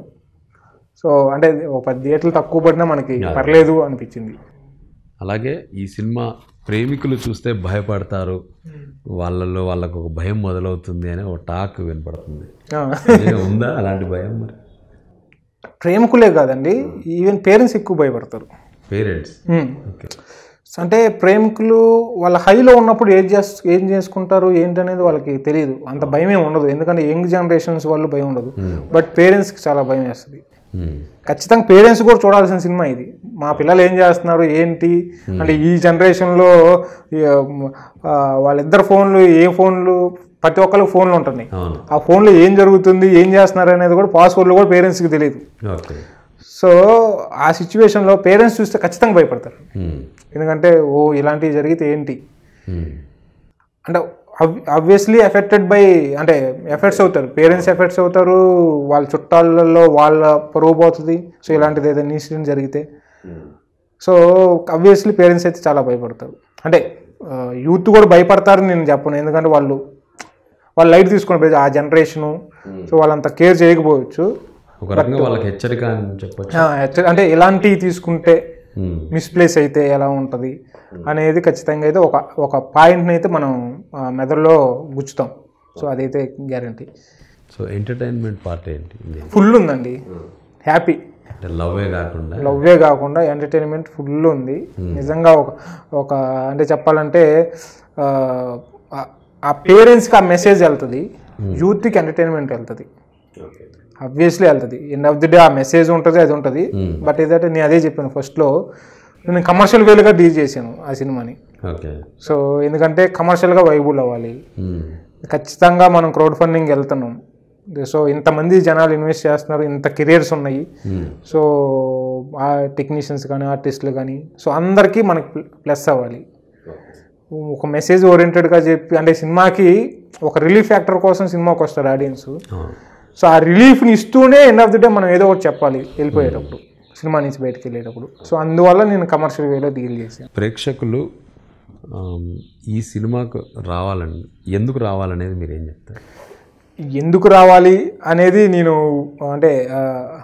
[SPEAKER 2] సో అంటే ఓ పది థియేటర్లు తక్కువ పడినా మనకి పర్లేదు అనిపించింది
[SPEAKER 1] అలాగే ఈ సినిమా ప్రేమికులు చూస్తే భయపడతారు వాళ్ళల్లో వాళ్ళకు ఒక భయం మొదలవుతుంది అని ఒక టాక్ వినపడుతుంది
[SPEAKER 2] ఆ.
[SPEAKER 1] ఏ ఉందా అలాంటి భయం మరి
[SPEAKER 2] ప్రేమికులే కాదండి ఈవెన్ పేరెంట్స్ ఎక్కువ భయపడతారు
[SPEAKER 1] పేరెంట్స్
[SPEAKER 2] మ్మ్. అంటే ప్రేమికులు వాళ్ళ హైలో ఉన్నప్పుడు ఏం చేస్ ఏం చేసుకుంటారు ఏంటనేది వాళ్ళకి తెలియదు అంత భయం ఏమి ఉండదు ఎందుకంటే యంగ్ జనరేషన్స్ వాళ్ళు భయం ఉండదు బట్ పేరెంట్స్కి చాలా భయం వేస్తుంది ఖచ్చితంగా పేరెంట్స్ కూడా చూడాల్సిన సినిమా ఇది మా పిల్లలు ఏం చేస్తున్నారు ఏంటి అంటే ఈ జనరేషన్లో వాళ్ళిద్దరు ఫోన్లు ఏ ఫోన్లు ప్రతి ఒక్కరికి ఫోన్లు ఉంటున్నాయి
[SPEAKER 1] అవును
[SPEAKER 2] ఆ ఫోన్లో ఏం జరుగుతుంది ఏం చేస్తున్నారు అనేది కూడా పాస్వర్డ్లు కూడా పేరెంట్స్కి తెలియదు
[SPEAKER 1] ఓకే
[SPEAKER 2] సో ఆ సిచ్యువేషన్లో పేరెంట్స్ చూస్తే ఖచ్చితంగా భయపడతారు ఎందుకంటే ఓ ఇలాంటివి జరిగితే ఏంటి అంటే ఆబ్వియస్లీ ఎఫెక్టెడ్ బై అంటే ఎఫెక్ట్స్ అవుతారు పేరెంట్స్ ఎఫెక్ట్స్ అవుతారు వాళ్ళ చుట్టాలలో వాళ్ళ పరువు పోతుంది సో ఇలాంటిది ఏదైనా ఇన్సిడెంట్ జరిగితే సో ఆబ్వియస్లీ పేరెంట్స్ అయితే చాలా భయపడతారు అంటే యూత్ కూడా భయపడతారని నేను చెప్పను ఎందుకంటే వాళ్ళు వాళ్ళు లైట్ తీసుకుని ఆ జనరేషను సో వాళ్ళంత కేర్ చేయకపోవచ్చు
[SPEAKER 1] ఒక రకంగా వాళ్ళకి హెచ్చరిక అని చెప్పొచ్చు
[SPEAKER 2] ఆ, actually అంటే ఎలాంటివి తీసుకుంటే
[SPEAKER 1] ఉమ్.
[SPEAKER 2] మిస్ప్లేస్ అయితే ఎలా ఉంటుంది అనేది ఖచ్చితంగా అయితే ఒక ఒక పాయింట్ని అయితే మనం ఆ, మెదడులో గుచ్చుతాం సో అదైతే గ్యారంటీ
[SPEAKER 1] సో ఎంటర్టైన్మెంట్ పార్ట్ ఏంటి ఇది?
[SPEAKER 2] ఫుల్ ఉందండి హ్యాపీ
[SPEAKER 1] అంటే లవ్వే కాకుండా
[SPEAKER 2] లవ్వే కాకుండా ఎంటర్టైన్మెంట్ ఫుల్ ఉంది నిజంగా ఒక ఒక అంటే చెప్పాలంటే ఆ, ఆ- ఆ పేరెంట్స్కి ఆ మెసేజ్ వెళ్తుంది యూత్కి ఎంటర్టైన్మెంట్ వెళ్తుంది
[SPEAKER 1] ఓకే
[SPEAKER 2] అబ్వియస్లీ వెళ్తుంది ఎండ్ ఆఫ్ ది డే ఆ మెసేజ్ ఉంటుంది అది ఉంటుంది
[SPEAKER 1] Hmm.
[SPEAKER 2] బట్ ఏదంటే నేను అదే చెప్పాను ఫస్ట్లో నేను కమర్షియల్ వేలుగా డీల్ చేశాను ఆ సినిమాని
[SPEAKER 1] ఓకే
[SPEAKER 2] సో ఎందుకంటే కమర్షియల్గా వైబుల్ అవ్వాలి
[SPEAKER 1] ఉమ్.
[SPEAKER 2] ఖచ్చితంగా మనం క్రౌడ్ ఫండింగ్ వెళ్తున్నాం సో ఇంతమంది జనాలు ఇన్వెస్ట్ చేస్తున్నారు ఇంత కెరియర్స్ ఉన్నాయి
[SPEAKER 1] ఉమ్.
[SPEAKER 2] సో ఆ టెక్నీషియన్స్ కానీ ఆర్టిస్టులు కానీ సో అందరికీ మనకి ప్లస్ అవ్వాలి ఒక మెసేజ్ ఓరియంటెడ్గా చెప్పి అంటే సినిమాకి ఒక రిలీఫ్ ఫ్యాక్టర్ కోసం సినిమాకి వస్తారు ఆడియన్స్
[SPEAKER 1] అవును.
[SPEAKER 2] సో ఆ రిలీఫ్ని ఇస్తూనే ఎండ్ ఆఫ్ ది డే మనం ఏదో ఒకటి చెప్పాలి వెళ్ళిపోయేటప్పుడు సినిమా నుంచి బయటకు వెళ్ళేటప్పుడు సో అందువల్ల నేను కమర్షియల్ వేలో డీల్ చేశాను
[SPEAKER 1] ప్రేక్షకులు ఆమ్, ఈ సినిమాకు రావాలని ఎందుకు రావాలనేది మీరు ఏం చెప్తారు
[SPEAKER 2] ఎందుకు రావాలి అనేది నేను అంటే ఆ,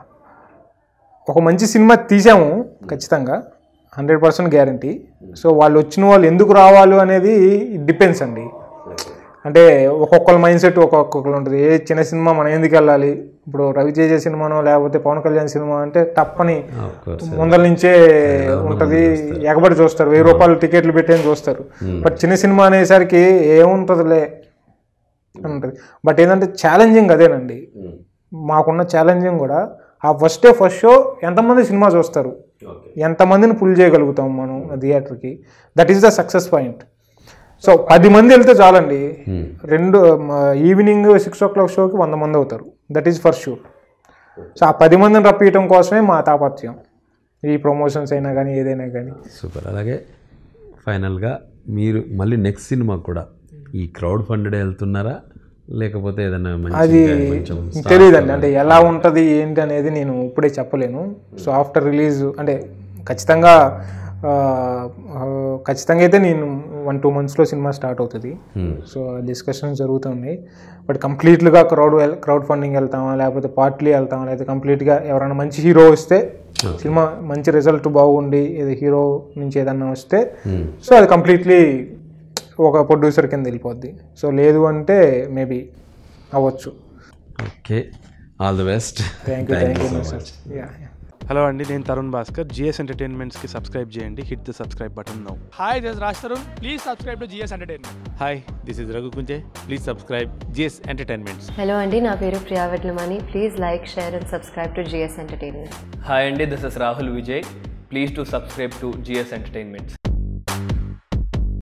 [SPEAKER 2] ఒక మంచి సినిమా తీసాము ఖచ్చితంగా హండ్రెడ్ పర్సెంట్ గ్యారంటీ సో వాళ్ళు వచ్చిన వాళ్ళు ఎందుకు రావాలి అనేది డిపెండ్స్ అండి అంటే ఒక్కొక్కరు మైండ్ సెట్ ఒక్కొక్కరు ఉంటుంది ఏ చిన్న సినిమా మనం ఎందుకు వెళ్ళాలి ఇప్పుడు రవితేజ సినిమానో లేకపోతే పవన్ కళ్యాణ్ సినిమా అంటే తప్పని
[SPEAKER 1] ఆఫ్ కోర్స్
[SPEAKER 2] ముందల నుంచే ఉంటది ఎగబడి చూస్తారు వెయ్యి రూపాయలు టికెట్లు పెట్టేని చూస్తారు బట్ చిన్న సినిమా అనేసరికి ఏముంటుందిలే అని ఉంటుంది బట్ ఏంటంటే ఛాలెంజింగ్ అదేనండి మాకున్న ఛాలెంజింగ్ కూడా ఆ ఫస్ట్ డే ఫస్ట్ షో ఎంతమంది సినిమా చూస్తారు
[SPEAKER 1] ఓకే
[SPEAKER 2] ఎంతమందిని పుల్ చేయగలుగుతాం మనం థియేటర్కి that is the success point so పది మంది వెళ్తే చాలండి రెండు ఈవినింగ్ సిక్స్ ఓ క్లాక్ షోకి వంద మంది అవుతారు that is for sure so ఆ పది మందిని రప్పించడం కోసమే మా తాపత్యం ఈ ప్రమోషన్స్ అయినా కానీ ఏదైనా కానీ
[SPEAKER 1] సూపర్ అలాగే ఫైనల్గా మీరు మళ్ళీ నెక్స్ట్ సినిమా కూడా ఈ క్రౌడ్ ఫండెడ్ వెళ్తున్నారా లేకపోతే ఏదైనా మంచి
[SPEAKER 2] అది
[SPEAKER 1] కొంచెం
[SPEAKER 2] తెలియదండి అంటే ఎలా ఉంటుంది ఏంటి అనేది నేను ఇప్పుడే చెప్పలేను సో ఆఫ్టర్ రిలీజ్ అంటే ఖచ్చితంగా ఆ, ఆ, ఖచ్చితంగా అయితే నేను వన్ టూ మంత్స్లో సినిమా స్టార్ట్ అవుతుంది సో డిస్కషన్స్ జరుగుతున్నాయి బట్ కంప్లీట్గా క్రౌడ్ క్రౌడ్ ఫండింగ్ వెళ్తామా లేకపోతే పార్ట్లీ వెళ్తామా లేకపోతే కంప్లీట్గా ఎవరైనా మంచి హీరో వస్తే సినిమా మంచి రిజల్ట్ బాగుండి ఏదో హీరో నుంచి ఏదన్నా వస్తే సో అది కంప్లీట్లీ ఒక ప్రొడ్యూసర్ కింద వెళ్ళిపోద్ది సో లేదు అంటే మేబీ అవ్వచ్చు
[SPEAKER 1] okay all the best
[SPEAKER 2] thank you thank you sir yeah
[SPEAKER 3] hello అండి నేను తరుణ్ భాస్కర్ జిఎస్ ఎంటర్టైన్మెంట్స్కి సబ్స్క్రైబ్ చేయండి hit the subscribe button now
[SPEAKER 4] Hi, this is Raj Tarun. Please subscribe to GS Entertainment.
[SPEAKER 5] Hi this is Raghu Kunche please subscribe GS Entertainments
[SPEAKER 6] hello అండి నా పేరు Priya Vetlamani please like share and subscribe to GS Entertainment
[SPEAKER 7] hi అండి this is Rahul Vijay please to subscribe to GS entertainments